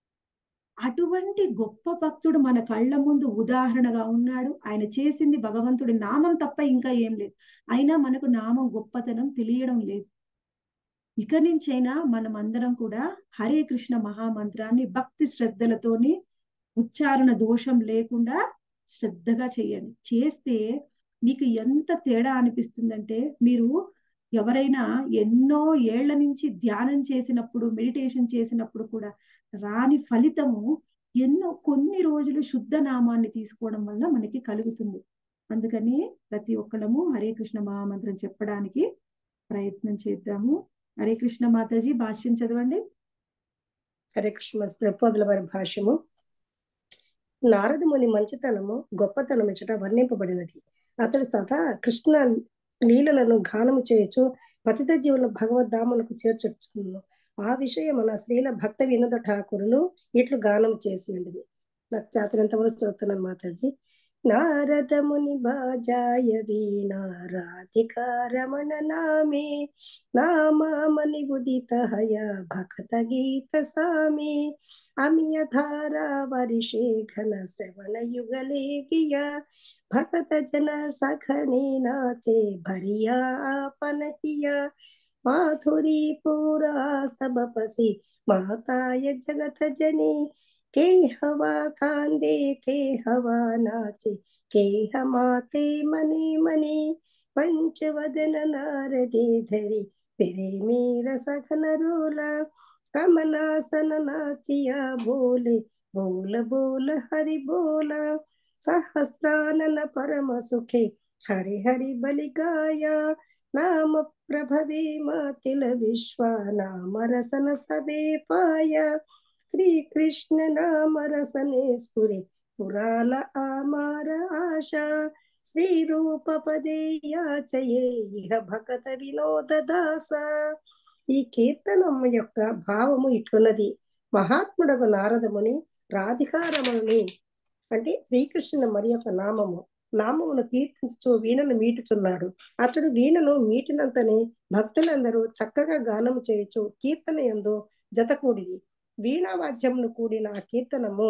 అటువంటి గొప్ప భక్తుడు మన కళ్ళ ముందు ఉదాహరణగా ఉన్నాడు ఆయన చేసింది భగవంతుడి నామం తప్ప ఇంకా ఏం లేదు అయినా మనకు నామం గొప్పతనం తెలియడం లేదు ఇక నుంచైనా మనం అందరం కూడా హరే కృష్ణ మహామంత్రాన్ని భక్తి శ్రద్ధలతోని ఉచ్చారణ దోషం లేకుండా శ్రద్ధగా చేయండి చేస్తే మీకు ఎంత తేడా అనిపిస్తుందంటే మీరు ఎవరైనా ఎన్నో ఏళ్ల నుంచి ధ్యానం చేసినప్పుడు మెడిటేషన్ చేసినప్పుడు కూడా రాని ఫలితము ఎన్నో కొన్ని రోజులు శుద్ధ నామాన్ని తీసుకోవడం వల్ల మనకి కలుగుతుంది అందుకని ప్రతి ఒక్కళ్ళము హరే కృష్ణ మహామంత్రం చెప్పడానికి ప్రయత్నం చేద్దాము హరే కృష్ణ మాతాజీ భాష్యం చదవండి హరే కృష్ణ ప్రపోదుల వారి భాష్యము నారదముని మంచితనము గొప్పతనం ఇచ్చట వర్ణింపబడినది అతడు సదా కృష్ణ లీలలను గానము చేయొచ్చు పతిత జీవుల భగవద్ధాములకు చేర్చొచ్చును ఆ విషయమున శ్రీల భక్త వినోద ఠాకూరులు ఇట్లు గానం చేసి ఉండేది నాకు చేతనంత వరకు చదువుతున్నాను మాతాజీ నారదముని బాజాయ వీణా రాధికా రమణ నామే నామని ఉదిత హయ భక్త గీత సామే అమియ ధారా వర్షే ఘన శ్రవణ యుగలే గియ భగత జన సఖనే నాచే భరియా పనహియ మాధురి పూరా సబ పసి మాతాయ జగత జనే के हवा कांदे के हवा नाचे के हमाते मने मने पंचवदन नारदे धरी फिरे मेरा सखन रोला कमलासन नाचिया बोले बोल बोल हरि बोला सहस्रानन परम सुखे हरि हरि बलि गाया नाम प्रभवे मातिल विश्वा नाम रसन सबे पाया శ్రీకృష్ణ నామ రసనే స్ఫురే పురాల ఆమార ఆశ శ్రీరూప పదేయాచయే ఇహ భగత వినోద దాస ఈ కీర్తనం యొక్క భావము ఇట్లున్నది మహాత్ముడకు నారదముని రాధికారముని అంటే శ్రీకృష్ణుని మరి యొక్క నామము నామమును కీర్తించు వీణను మీటుచున్నాడు అతడు వీణను మీటినంతనే భక్తులందరూ చక్కగా గానము చేయొచ్చు కీర్తన ఎందు జతకూడిది వీణావాద్యమును కూడిన ఆ కీర్తనము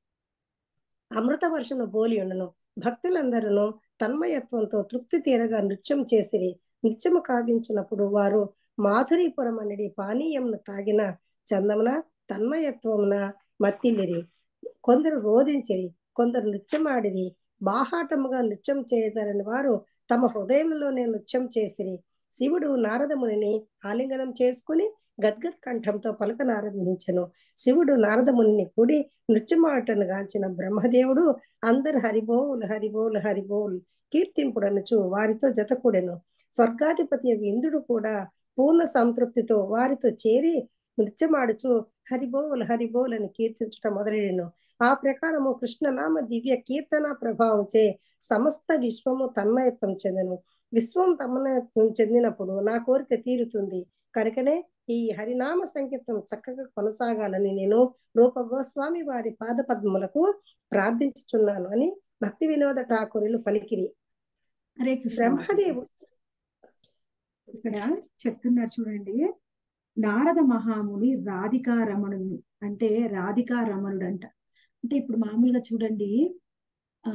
అమృత వర్షను బోలి ఉండను భక్తులందరూ తన్మయత్వంతో తృప్తి తీరగా నృత్యం చేసిరి నృత్యము కావించినప్పుడు వారు మాధురీపురం అనేది పానీయంను తాగిన చందమున తన్మయత్వమున మత్తిల్లిరి కొందరు రోధించిరి కొందరు నృత్యమాడిరి బాహాటముగా నృత్యం చేయజరని వారు తమ హృదయంలోనే నృత్యం చేసిరి శివుడు నారదమునిని ఆలింగనం చేసుకుని గద్గద్ కంఠంతో పలకనారంభించను శివుడు నారదముని కూడి నృత్యమాటను గాంచిన బ్రహ్మదేవుడు అందరు హరిబోల్ హరిబోల్ హరిబోల్ కీర్తింపుడనుచు వారితో జతకూడెను స్వర్గాధిపతి ఇంద్రుడు కూడా పూర్ణ సంతృప్తితో వారితో చేరి నృత్యమాడుచు హరిబోల్ హరిబోల్ అని కీర్తించటం మొదలెడెను ఆ ప్రకారము కృష్ణనామ దివ్య కీర్తన ప్రభావంచే సమస్త విశ్వము తన్మయత్వం చెందను విశ్వం తన్మయత్వం చెందినప్పుడు నా కోరిక తీరుతుంది కనుకనే ఈ హరినామ సంకీర్తనం చక్కగా కొనసాగాలని నేను రూప గోస్వామి వారి పాద పద్మములకు ప్రార్థించుచున్నాను అని భక్తి వినోద ఠాకూరులు పలికిరి హరే కృష్ణ బ్రహ్మదేవు ఇక్కడ చెప్తున్నారు చూడండి నారద మహాముని రాధికా రమణుని అంటే రాధికా రమణుడు అంట అంటే ఇప్పుడు మామూలుగా చూడండి ఆ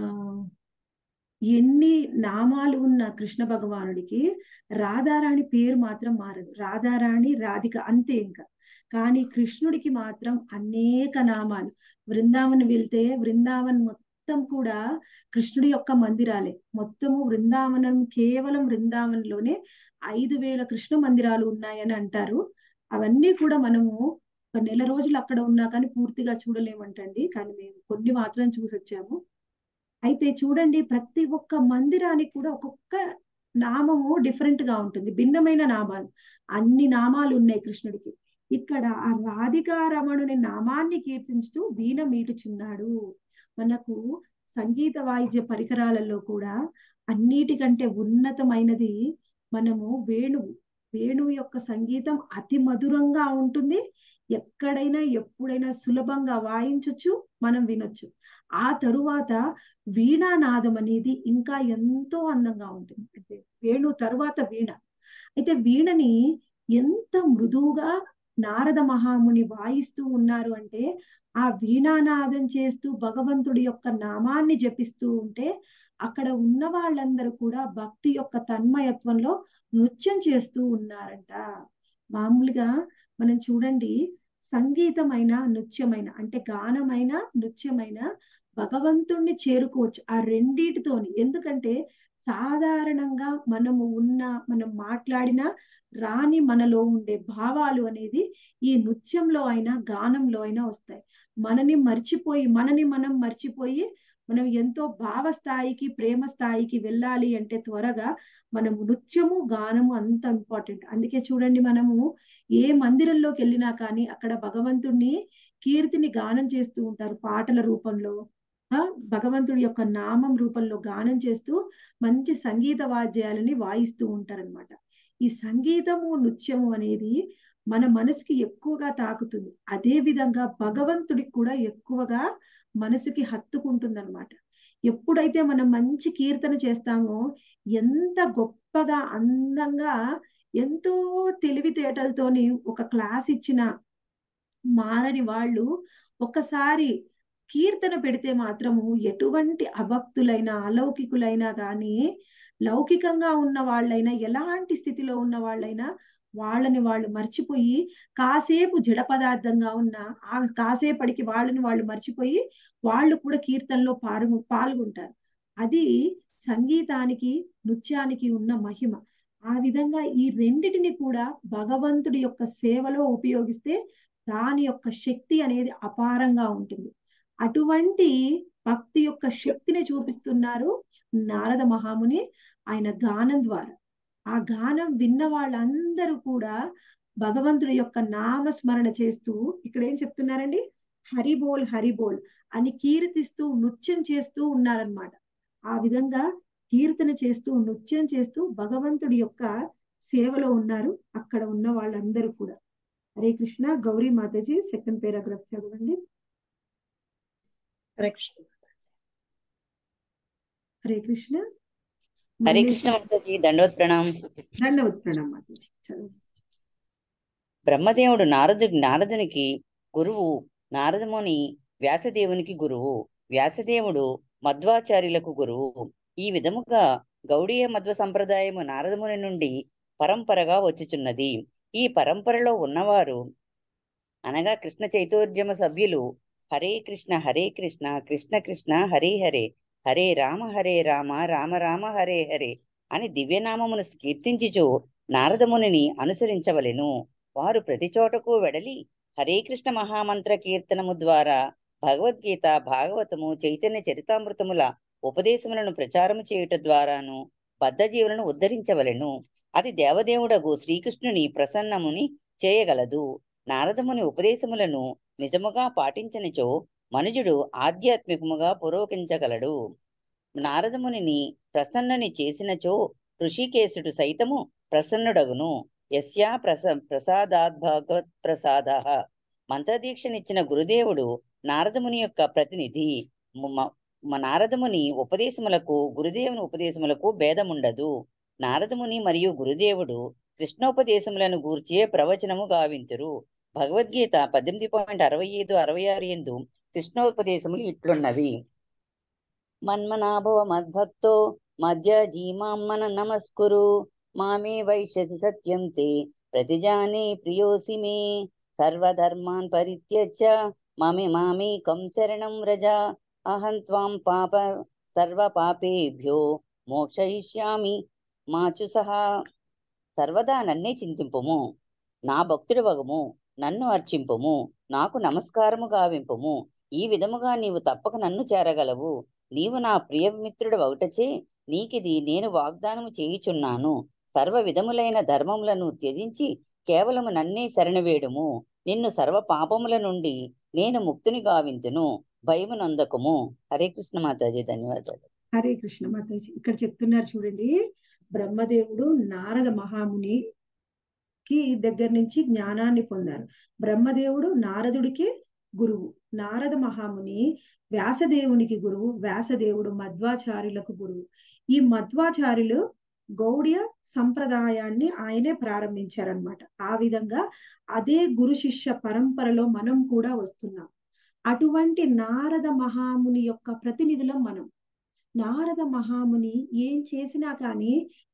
ఎన్ని నామాలు ఉన్న కృష్ణ భగవానుడికి రాధారాణి పేరు మాత్రం మారదు రాధారాణి రాధిక అంతే ఇంకా కానీ కృష్ణుడికి మాత్రం అనేక నామాలు బృందావన్ వెళ్తే బృందావన్ మొత్తం కూడా కృష్ణుడి యొక్క మందిరాలే మొత్తము బృందావనం కేవలం బృందావనంలోనే ఐదు వేల కృష్ణ మందిరాలు ఉన్నాయని అంటారు అవన్నీ కూడా మనము ఒక నెల రోజులు అక్కడ ఉన్నా కానీ పూర్తిగా చూడలేమంటండి కానీ మేము కొన్ని మాత్రం చూసొచ్చాము అయితే చూడండి ప్రతి ఒక్క మందిరానికి కూడా ఒక్కొక్క నామము డిఫరెంట్ గా ఉంటుంది భిన్నమైన నామాలు అన్ని నామాలు ఉన్నాయి కృష్ణుడికి ఇక్కడ ఆ రాధికా రమణుని నామాన్ని కీర్తించుతూ వీణ మీటుచున్నాడు మనకు సంగీత వాయిద్య పరికరాలలో కూడా అన్నిటికంటే ఉన్నతమైనది మనము వేణువు వేణువు యొక్క సంగీతం అతి మధురంగా ఉంటుంది ఎక్కడైనా ఎప్పుడైనా సులభంగా వాయించవచ్చు మనం వినొచ్చు ఆ తరువాత వీణానాదం అనేది ఇంకా ఎంతో అందంగా ఉంటుంది అంటే వేణు తరువాత వీణ అయితే వీణని ఎంత మృదువుగా నారద మహాముని వాయిస్తూ ఉన్నారు అంటే ఆ వీణానాదం చేస్తూ భగవంతుడి యొక్క నామాన్ని జపిస్తూ ఉంటే అక్కడ ఉన్న వాళ్ళందరూ కూడా భక్తి యొక్క తన్మయత్వంలో నృత్యం చేస్తూ ఉన్నారంట మామూలుగా మనం చూడండి సంగీతమైన నృత్యమైన అంటే గానమైన నృత్యమైన భగవంతుణ్ణి చేరుకోవచ్చు ఆ రెండిటితోని ఎందుకంటే సాధారణంగా మనము ఉన్న మనం మాట్లాడిన రాని మనలో ఉండే భావాలు అనేది ఈ నృత్యంలో అయినా గానంలో అయినా వస్తాయి మనని మర్చిపోయి మనని మనం మర్చిపోయి మనం ఎంతో భావ స్థాయికి ప్రేమ స్థాయికి వెళ్ళాలి అంటే త్వరగా మనం నృత్యము గానము అంత ఇంపార్టెంట్ అందుకే చూడండి మనము ఏ మందిరంలోకి వెళ్ళినా కానీ అక్కడ భగవంతుణ్ణి కీర్తిని గానం చేస్తూ ఉంటారు పాటల రూపంలో ఆ భగవంతుడి యొక్క నామం రూపంలో గానం చేస్తూ మంచి సంగీత వాద్యాలని వాయిస్తూ ఉంటారనమాట ఈ సంగీతము నృత్యము అనేది మన మనసుకి ఎక్కువగా తాకుతుంది అదే విధంగా భగవంతుడికి కూడా ఎక్కువగా మనసుకి హత్తుకుంటుంది అనమాట ఎప్పుడైతే మనం మంచి కీర్తన చేస్తామో ఎంత గొప్పగా అందంగా ఎంతో తెలివితేటలతోని ఒక క్లాస్ ఇచ్చిన మారని వాళ్ళు ఒక్కసారి కీర్తన పెడితే మాత్రము ఎటువంటి అభక్తులైనా అలౌకికులైనా కానీ లౌకికంగా ఉన్న వాళ్ళైనా ఎలాంటి స్థితిలో ఉన్న వాళ్ళైనా వాళ్ళని వాళ్ళు మర్చిపోయి కాసేపు జడ పదార్థంగా ఉన్న ఆ కాసేపటికి వాళ్ళని వాళ్ళు మర్చిపోయి వాళ్ళు కూడా కీర్తనలో పాల్గొ పాల్గొంటారు అది సంగీతానికి నృత్యానికి ఉన్న మహిమ ఆ విధంగా ఈ రెండిటిని కూడా భగవంతుడి యొక్క సేవలో ఉపయోగిస్తే దాని యొక్క శక్తి అనేది అపారంగా ఉంటుంది అటువంటి భక్తి యొక్క శక్తిని చూపిస్తున్నారు నారద మహాముని ఆయన గానం ద్వారా ఆ గానం విన్న వాళ్ళందరూ కూడా భగవంతుడి యొక్క నామస్మరణ చేస్తూ ఇక్కడ ఏం చెప్తున్నారండి హరిబోల్ హరిబోల్ అని కీర్తిస్తూ నృత్యం చేస్తూ ఉన్నారనమాట ఆ విధంగా కీర్తన చేస్తూ నృత్యం చేస్తూ భగవంతుడి యొక్క సేవలో ఉన్నారు అక్కడ ఉన్న వాళ్ళందరూ కూడా హరే కృష్ణ గౌరీ మాతాజీ సెకండ్ పేరాగ్రాఫ్ చదవండి హరే కృష్ణ హరే కృష్ణ హరే కృష్ణ మాతాజీ దండవత్ ప్రణాం దండవత్ ప్రణామ్ మాతాజీ చదవండి బ్రహ్మదేవుడు నారదు నారదునికి గురువు నారదముని వ్యాసదేవునికి గురువు వ్యాసదేవుడు మధ్వాచార్యులకు గురువు ఈ విధముగా గౌడీయ మధ్వ సంప్రదాయము నారదముని నుండి పరంపరగా వచ్చుచున్నది ఈ పరంపరలో ఉన్నవారు అనగా కృష్ణ చైతోద్యమ సభ్యులు హరే కృష్ణ హరే కృష్ణ కృష్ణ కృష్ణ హరే హరే హరే రామ హరే రామ రామ రామ హరే హరే అని దివ్యనామమును కీర్తించుచు నారదమునిని అనుసరించవలెను వారు ప్రతి చోటకు వెడలి హరే కృష్ణ మహామంత్ర కీర్తనము ద్వారా భగవద్గీత భాగవతము చైతన్య చరితామృతముల ఉపదేశములను ప్రచారము చేయుట ద్వారాను బద్ధజీవులను ఉద్ధరించవలెను అది దేవదేవుడగు శ్రీకృష్ణుని ప్రసన్నముని చేయగలదు నారదముని ఉపదేశములను నిజముగా పాటించనిచో మనుజుడు ఆధ్యాత్మికముగా పురోకించగలడు నారదమునిని ప్రసన్నని చేసినచో ఋషికేశుడు సైతము ప్రసన్నుడగును యస్యా ప్రస ప్రసాదాత్ భగవత్ ప్రసాద మంత్రదీక్షనిచ్చిన గురుదేవుడు నారదముని యొక్క ప్రతినిధి మ- మ- నారదముని ఉపదేశములకు గురుదేవుని ఉపదేశములకు భేదముండదు నారదముని మరియు గురుదేవుడు కృష్ణోపదేశములను గూర్చే ప్రవచనము గావింతురు భగవద్గీత పద్దెనిమిది పాయింట్ అరవై ఐదు అరవై ఆరు ఎందు కృష్ణోపదేశములు ఇట్లున్నవి మన్మనాభవ మద్భక్తో మధ్య జీమామ్మన నమస్కురు మామే వైశ్యసి సత్యం తే ప్రతిజానే ప్రియోసి మే సర్వధర్మాన్ పరిత్యజ్య మమే మామేకం శరణం వ్రజ అహం త్వాం పాప సర్వ పాపేభ్యో మోక్షయిష్యామి మాచు సహా సర్వదా నన్నే చింతింపుము నా భక్తుడు వగము నన్ను అర్చింపుము నాకు నమస్కారము గావింపుము ఈ విధముగా నీవు తప్పక నన్ను చేరగలవు నీవు నా ప్రియమిత్రుడు ఒకటచే నీకిది నేను వాగ్దానము చేయుచున్నాను సర్వ విధములైన ధర్మములను త్యజించి కేవలము నన్నే శరణవేడుము నిన్ను సర్వ పాపముల నుండి నేను ముక్తిని గావింతును భయము నందకము హరే కృష్ణ మాతాజీ ధన్యవాదాలు హరే కృష్ణ మాతాజీ ఇక్కడ చెప్తున్నారు చూడండి బ్రహ్మదేవుడు నారద మహాముని కి దగ్గర నుంచి జ్ఞానాన్ని పొందారు బ్రహ్మదేవుడు నారదుడికి గురువు నారద మహాముని వ్యాసదేవునికి గురువు వ్యాసదేవుడు మధ్వాచార్యులకు గురువు ఈ మధ్వాచార్యులు గౌడియ సంప్రదాయాన్ని ఆయనే ప్రారంభించారనమాట ఆ విధంగా అదే గురు శిష్య పరంపరలో మనం కూడా వస్తున్నాం అటువంటి నారద మహాముని యొక్క ప్రతినిధులం మనం నారద మహాముని ఏం చేసినా కానీ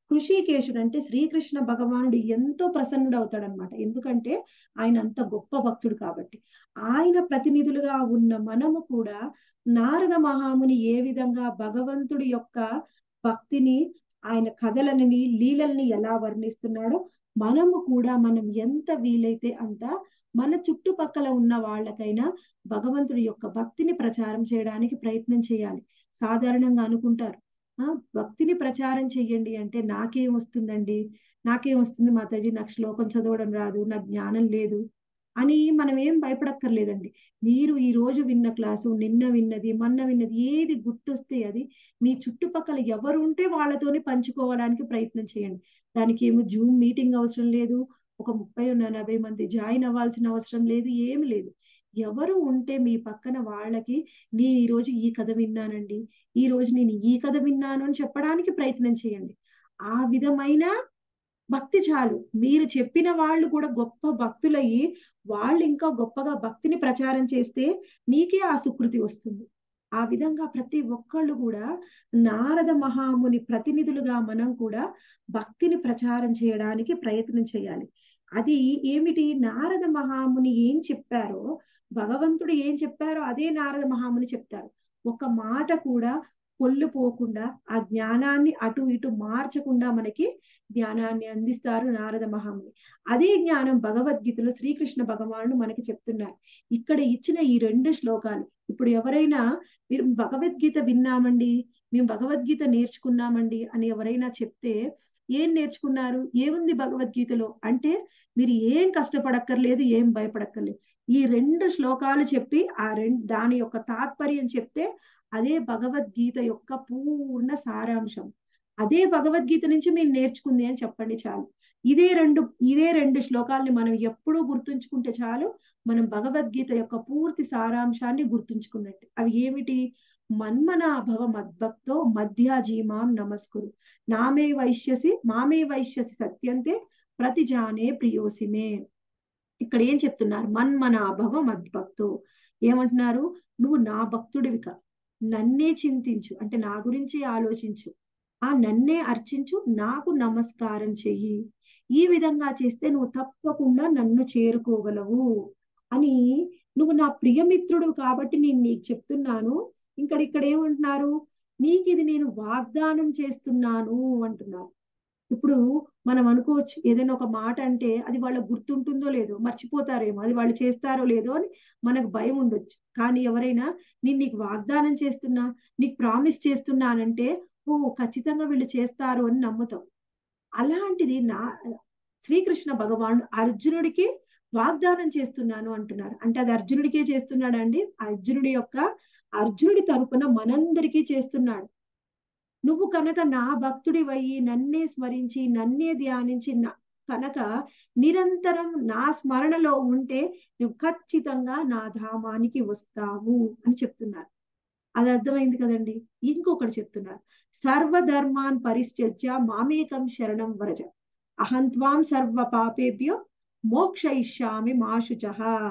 హృషికేశుడు అంటే శ్రీకృష్ణ భగవానుడు ఎంతో ప్రసన్నుడు అవుతాడనమాట ఎందుకంటే ఆయన అంత గొప్ప భక్తుడు కాబట్టి ఆయన ప్రతినిధులుగా ఉన్న మనము కూడా నారద మహాముని ఏ విధంగా భగవంతుడి యొక్క భక్తిని ఆయన కథలని లీలల్ని ఎలా వర్ణిస్తున్నాడో మనము కూడా మనం ఎంత వీలైతే అంత మన చుట్టుపక్కల ఉన్న వాళ్ళకైనా భగవంతుడి యొక్క భక్తిని ప్రచారం చేయడానికి ప్రయత్నం చేయాలి సాధారణంగా అనుకుంటారు ఆ భక్తిని ప్రచారం చెయ్యండి అంటే నాకేం వస్తుందండి నాకేం వస్తుంది మాతాజీ నాకు శ్లోకం చదవడం రాదు నాకు జ్ఞానం లేదు అని మనం ఏం భయపడక్కర్లేదండి మీరు ఈ రోజు విన్న క్లాసు నిన్న విన్నది మొన్న విన్నది ఏది గుర్తొస్తే అది మీ చుట్టుపక్కల ఎవరు ఉంటే వాళ్ళతోనే పంచుకోవడానికి ప్రయత్నం చేయండి దానికి ఏమో జూమ్ మీటింగ్ అవసరం లేదు ఒక ముప్పై నలభై మంది జాయిన్ అవ్వాల్సిన అవసరం లేదు ఏమి లేదు ఎవరు ఉంటే మీ పక్కన వాళ్ళకి నేను ఈ రోజు ఈ కథ విన్నానండి ఈ రోజు నేను ఈ కథ విన్నాను అని చెప్పడానికి ప్రయత్నం చేయండి ఆ విధమైన భక్తి చాలు మీరు చెప్పిన వాళ్ళు కూడా గొప్ప భక్తులయ్యి వాళ్ళు ఇంకా గొప్పగా భక్తిని ప్రచారం చేస్తే మీకే ఆ సుకృతి వస్తుంది ఆ విధంగా ప్రతి ఒక్కళ్ళు కూడా నారద మహాముని ప్రతినిధులుగా మనం కూడా భక్తిని ప్రచారం చేయడానికి ప్రయత్నం చేయాలి అది ఏమిటి నారద మహాముని ఏం చెప్పారో భగవంతుడు ఏం చెప్పారో అదే నారద మహాముని చెప్తారు ఒక మాట కూడా పొల్లు పోకుండా ఆ జ్ఞానాన్ని అటు ఇటు మార్చకుండా మనకి జ్ఞానాన్ని అందిస్తారు నారద మహాముని అదే జ్ఞానం భగవద్గీతలో శ్రీకృష్ణ భగవానుడు మనకి చెప్తున్నారు ఇక్కడ ఇచ్చిన ఈ రెండు శ్లోకాలు ఇప్పుడు ఎవరైనా మీరు భగవద్గీత విన్నామండి మేము భగవద్గీత నేర్చుకున్నామండి అని ఎవరైనా చెప్తే ఏం నేర్చుకున్నారు ఏముంది భగవద్గీతలో అంటే మీరు ఏం కష్టపడక్కర్లేదు ఏం భయపడక్కర్లేదు ఈ రెండు శ్లోకాలు చెప్పి ఆ రెండు దాని యొక్క తాత్పర్యం చెప్తే అదే భగవద్గీత యొక్క పూర్ణ సారాంశం అదే భగవద్గీత నుంచి మీరు నేర్చుకుంది అని చెప్పండి చాలు ఇదే రెండు ఇదే రెండు శ్లోకాల్ని మనం ఎప్పుడూ గుర్తుంచుకుంటే చాలు మనం భగవద్గీత యొక్క పూర్తి సారాంశాన్ని గుర్తుంచుకున్నట్టు అవి ఏమిటి మన్మనాభవ మద్భక్తో మధ్యాజీమాం నమస్కురు నామే వైశ్యసి మామే వైశ్యసి సత్యంతే ప్రతిజానే ప్రియోసిమే ఇక్కడ ఏం చెప్తున్నారు మన్మనాభవ మద్భక్తో ఏమంటున్నారు నువ్వు నా భక్తుడివిక నన్నే చింతించు అంటే నా గురించి ఆలోచించు ఆ నన్నే అర్చించు నాకు నమస్కారం చెయ్యి ఈ విధంగా చేస్తే నువ్వు తప్పకుండా నన్ను చేరుకోగలవు అని నువ్వు నా ప్రియమిత్రుడు కాబట్టి నేను నీకు చెప్తున్నాను ఇక్కడ ఇక్కడ ఏమంటున్నారు నీకు ఇది నేను వాగ్దానం చేస్తున్నాను అంటున్నారు ఇప్పుడు మనం అనుకోవచ్చు ఏదైనా ఒక మాట అంటే అది వాళ్ళకు గుర్తుంటుందో లేదో మర్చిపోతారేమో అది వాళ్ళు చేస్తారో లేదో అని మనకు భయం ఉండొచ్చు కానీ ఎవరైనా నేను నీకు వాగ్దానం చేస్తున్నా నీకు ప్రామిస్ చేస్తున్నానంటే ఓ ఖచ్చితంగా వీళ్ళు చేస్తారు అని నమ్ముతాం అలాంటిది నా శ్రీకృష్ణ భగవానుడు అర్జునుడికి వాగ్దానం చేస్తున్నాను అంటున్నారు అంటే అది అర్జునుడికే చేస్తున్నాడు అండి అర్జునుడి యొక్క అర్జునుడి తరపున మనందరికీ చేస్తున్నాడు నువ్వు కనుక నా భక్తుడివయ్యి నన్నే స్మరించి నన్నే ధ్యానించి కనుక నిరంతరం నా స్మరణలో ఉంటే నువ్వు ఖచ్చితంగా నా ధామానికి వస్తావు అని చెప్తున్నారు అది అర్థమైంది కదండి ఇంకొకటి చెప్తున్నారు సర్వధర్మాన్ పరిత్యజ్య మామేకం శరణం వ్రజ అహంత్వాం సర్వ పాపేభ్యో మోక్షయిష్యామి మాశుచ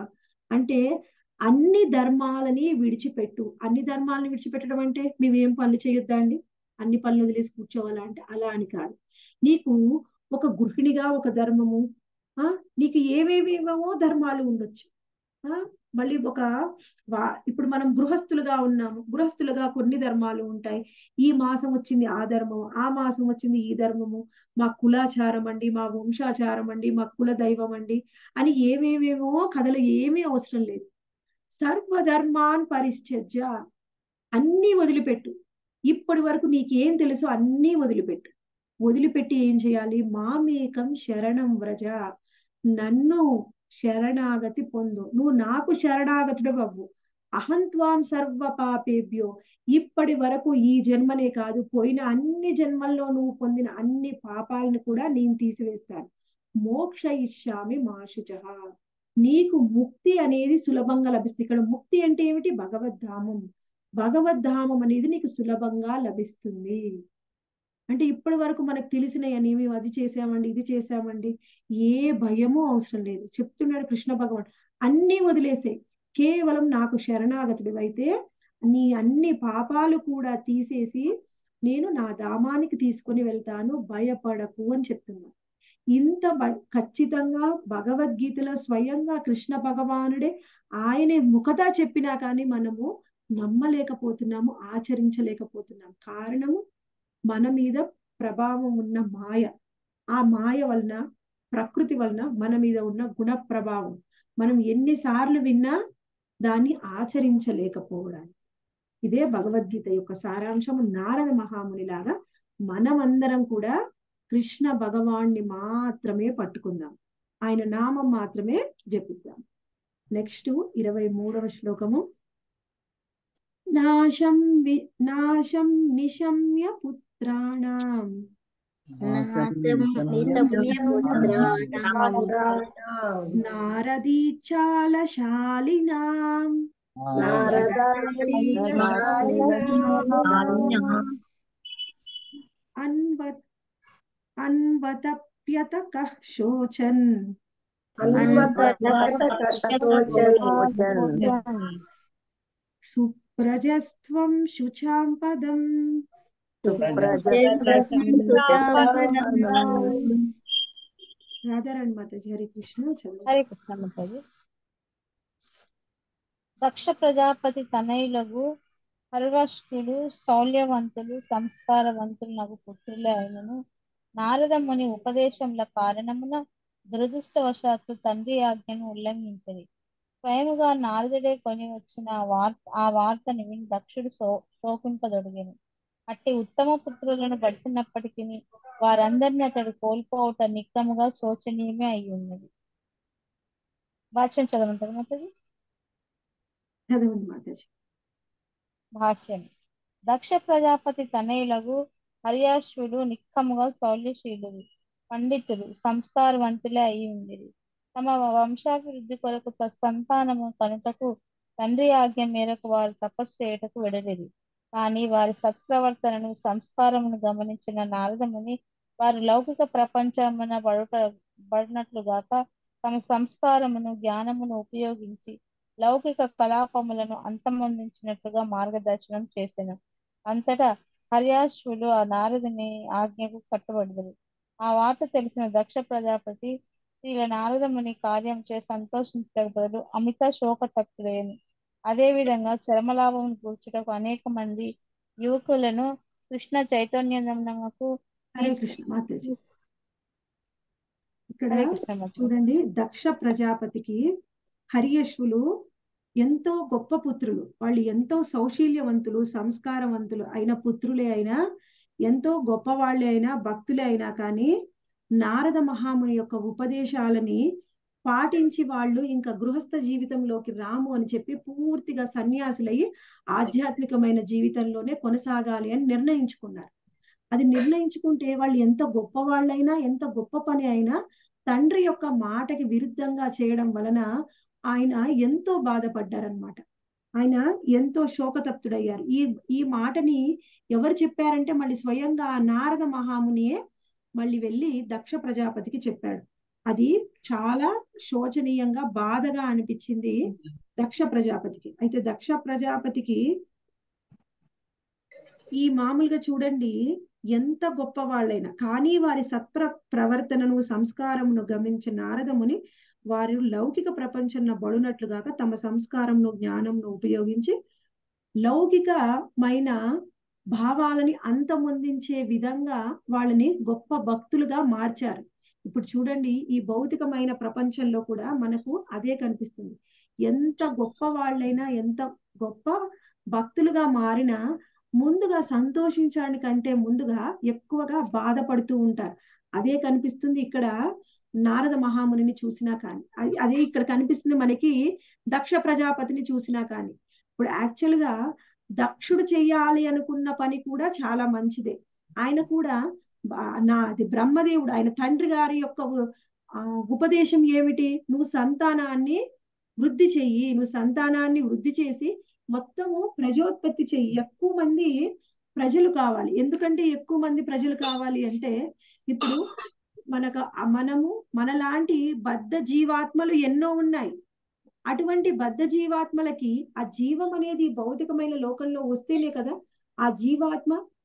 అంటే అన్ని ధర్మాలని విడిచిపెట్టు అన్ని ధర్మాలని విడిచిపెట్టడం అంటే మేమేం పనులు చేయొద్దా అండి అన్ని పనులు వదిలేసి కూర్చోవాలా అంటే అలా అని కాదు నీకు ఒక గృహిణిగా ఒక ధర్మము ఆ నీకు ఏవేవేవో ధర్మాలు ఉండొచ్చు ఆ మళ్ళీ ఒక వా ఇప్పుడు మనం గృహస్థులుగా ఉన్నాము గృహస్థులుగా కొన్ని ధర్మాలు ఉంటాయి ఈ మాసం వచ్చింది ఆ ధర్మము ఆ మాసం వచ్చింది ఈ ధర్మము మా కులాచారం అండి మా వంశాచారం అండి మా కుల దైవం అండి అని ఏవేవేవో కథలు ఏమీ అవసరం లేదు సర్వధర్మాన్ పరిశ్చర్య అన్నీ వదిలిపెట్టు ఇప్పటి వరకు నీకేం తెలుసో అన్నీ వదిలిపెట్టు వదిలిపెట్టి ఏం చేయాలి మామేకం శరణం వ్రజ నన్ను శరణాగతి పొందు నువ్వు నాకు శరణాగతుడు అవ్వు అహంత్వాం సర్వ పాపేభ్యో ఇప్పటి వరకు ఈ జన్మనే కాదు పోయిన అన్ని జన్మల్లో నువ్వు పొందిన అన్ని పాపాలను కూడా నేను తీసివేస్తాను మోక్ష ఇష్యామి మాషుచ నీకు ముక్తి అనేది సులభంగా లభిస్తుంది ఇక్కడ ముక్తి అంటే ఏమిటి భగవద్ధామం భగవద్ధామం అనేది నీకు సులభంగా లభిస్తుంది అంటే ఇప్పటి వరకు మనకు తెలిసినవని మేము అది చేసామండి ఇది చేసామండి ఏ భయము అవసరం లేదు చెప్తున్నాడు కృష్ణ భగవాన్ అన్నీ వదిలేసే కేవలం నాకు శరణాగతుడు అయితే నీ అన్ని పాపాలు కూడా తీసేసి నేను నా ధామానికి తీసుకొని వెళ్తాను భయపడకు అని చెప్తున్నాను ఇంత బ- ఖచ్చితంగా భగవద్గీతలో స్వయంగా కృష్ణ భగవానుడే ఆయనే ముఖతా చెప్పినా కానీ మనము నమ్మలేకపోతున్నాము ఆచరించలేకపోతున్నాం కారణము మన మీద ప్రభావం ఉన్న మాయ ఆ మాయ వలన ప్రకృతి వలన మన మీద ఉన్న గుణ ప్రభావం మనం ఎన్నిసార్లు విన్నా దాన్ని ఆచరించలేకపోవడానికి ఇదే భగవద్గీత యొక్క సారాంశము నారద మహాముని లాగా మనమందరం కూడా కృష్ణ భగవాన్ని మాత్రమే పట్టుకుందాం ఆయన నామం మాత్రమే జపిద్దాం నెక్స్ట్ ఇరవై మూడవ శ్లోకము నాశం వి నాశం నిశమ్య పుత్రాణం నాశం నిశమ్య పుత్రాణాం నారదీచాలశాలినాం అన్వత్ అన్వతప్యత కః శోచన్ సుప్రజస్త్వం శుచాం పదం రాధారాణి మాతాజీ హరి కృష్ణ చదువు హరే కృష్ణ మాతాజీ దక్ష ప్రజాపతి తనయులకు హర్వష్కులు శౌల్యవంతులు సంస్కారవంతులు నాకు పుత్రులే అయినను నారద ముని ఉపదేశముల కారణమున దురదృష్టవశాత్తు తండ్రి ఆజ్ఞను ఉల్లంఘించది స్వయముగా నారదుడే కొని వచ్చిన ఆ వార్త ఆ వార్తని విని దక్షుడు శో శోకింపదొడిగెను అట్టి ఉత్తమ పుత్రులను బడిసినప్పటికీ వారందరినీ అతడు కోల్పోవట నిక్కముగా శోచనీయమే అయి ఉన్నది భాష్యం చదవమంటారు మాతాజీ చదవండి మాతాజీ భాష్యం దక్ష ప్రజాపతి తనయులకు హర్యాశ్వుడు నిక్కముగా శౌల్యశీలుడు పండితులు సంస్కారవంతులే అయి ఉండిరి తమ వంశాభివృద్ధి కొరకు సంతానము కనుటకు తండ్రి ఆజ్ఞ మేరకు వారు తపస్సు చేయుటకు వెడలిరి కానీ వారి సత్ప్రవర్తనను సంస్కారమును గమనించిన నారదముని వారు లౌకిక ప్రపంచమున బడుట బడినట్లుగాక తమ సంస్కారమును జ్ఞానమును ఉపయోగించి లౌకిక కలాపములను అంతమొందించినట్లుగా మార్గదర్శనం చేసెను అంతటా హర్యాశ్వులు ఆ నారదుని ఆజ్ఞకు కట్టుబడిదరు ఆ వార్త తెలిసిన దక్ష ప్రజాపతి వీళ్ళ నారదముని కార్యం చే సంతోషించటకు బదులు అమిత శోకతత్తుడేను అదే విధంగా చర్మలాభం కూర్చుటకు అనేక మంది యువకులను కృష్ణ చైతన్యమునకు హరే కృష్ణ మాతాజీ ఇక్కడ హరే కృష్ణ మాతాజీ. చూడండి దక్ష ప్రజాపతికి హరియశ్వులు ఎంతో గొప్ప పుత్రులు వాళ్ళు ఎంతో సౌశీల్యవంతులు సంస్కారవంతులు అయిన పుత్రులే అయినా ఎంతో గొప్ప వాళ్ళే అయినా భక్తులే అయినా కానీ నారద మహాముని యొక్క ఉపదేశాలని పాటించి వాళ్ళు ఇంకా గృహస్థ జీవితంలోకి రాము అని చెప్పి పూర్తిగా సన్యాసులయ్యి ఆధ్యాత్మికమైన జీవితంలోనే కొనసాగాలి అని నిర్ణయించుకున్నారు అది నిర్ణయించుకుంటే వాళ్ళు ఎంత గొప్ప వాళ్ళైనా ఎంత గొప్ప పని అయినా తండ్రి యొక్క మాటకి విరుద్ధంగా చేయడం వలన ఆయన ఎంతో బాధపడ్డారనమాట ఆయన ఎంతో శోకతప్తుడయ్యారు ఈ ఈ మాటని ఎవరు చెప్పారంటే మళ్ళీ స్వయంగా ఆ నారద మహామునియే మళ్ళీ వెళ్ళి దక్ష ప్రజాపతికి చెప్పాడు అది చాలా శోచనీయంగా బాధగా అనిపించింది దక్ష ప్రజాపతికి అయితే దక్ష ప్రజాపతికి ఈ మామూలుగా చూడండి ఎంత గొప్ప వాళ్ళైనా కానీ వారి సత్ప్ర ప్రవర్తనను సంస్కారమును గమనించిన నారదముని వారు లౌకిక ప్రపంచంలో బడునట్లుగాక తమ సంస్కారంను జ్ఞానంను ఉపయోగించి లౌకికమైన భావాలని అంతమొందించే విధంగా వాళ్ళని గొప్ప భక్తులుగా మార్చారు ఇప్పుడు చూడండి ఈ భౌతికమైన ప్రపంచంలో కూడా మనకు అదే కనిపిస్తుంది ఎంత గొప్ప వాళ్ళైనా ఎంత గొప్ప భక్తులుగా మారినా ముందుగా సంతోషించడానికంటే ముందుగా ఎక్కువగా బాధపడుతూ ఉంటారు అదే కనిపిస్తుంది ఇక్కడ నారద మహామునిని చూసినా కానీ అది- అదే ఇక్కడ కనిపిస్తుంది మనకి దక్ష ప్రజాపతిని చూసినా కానీ ఇప్పుడు యాక్చువల్ గా దక్షుడు చెయ్యాలి అనుకున్న పని కూడా చాలా మంచిదే ఆయన కూడా బా- నా అది బ్రహ్మదేవుడు ఆయన తండ్రి గారి యొక్క ఉ- ఆ, ఉపదేశం ఏమిటి నువ్వు సంతానాన్ని వృద్ధి చెయ్యి నువ్వు సంతానాన్ని వృద్ధి చేసి మొత్తము ప్రజోత్పత్తి చెయ్యి ఎక్కువ మంది ప్రజలు కావాలి ఎందుకంటే ఎక్కువ మంది ప్రజలు కావాలి అంటే ఇప్పుడు మనకు ఆ మనము మనలాంటి బద్ధ జీవాత్మలు ఎన్నో ఉన్నాయి అటువంటి బద్ధ జీవాత్మలకి ఆ జీవం అనేది భౌతికమైన లోకంలో వస్తేనే కదా ఆ జీవాత్మ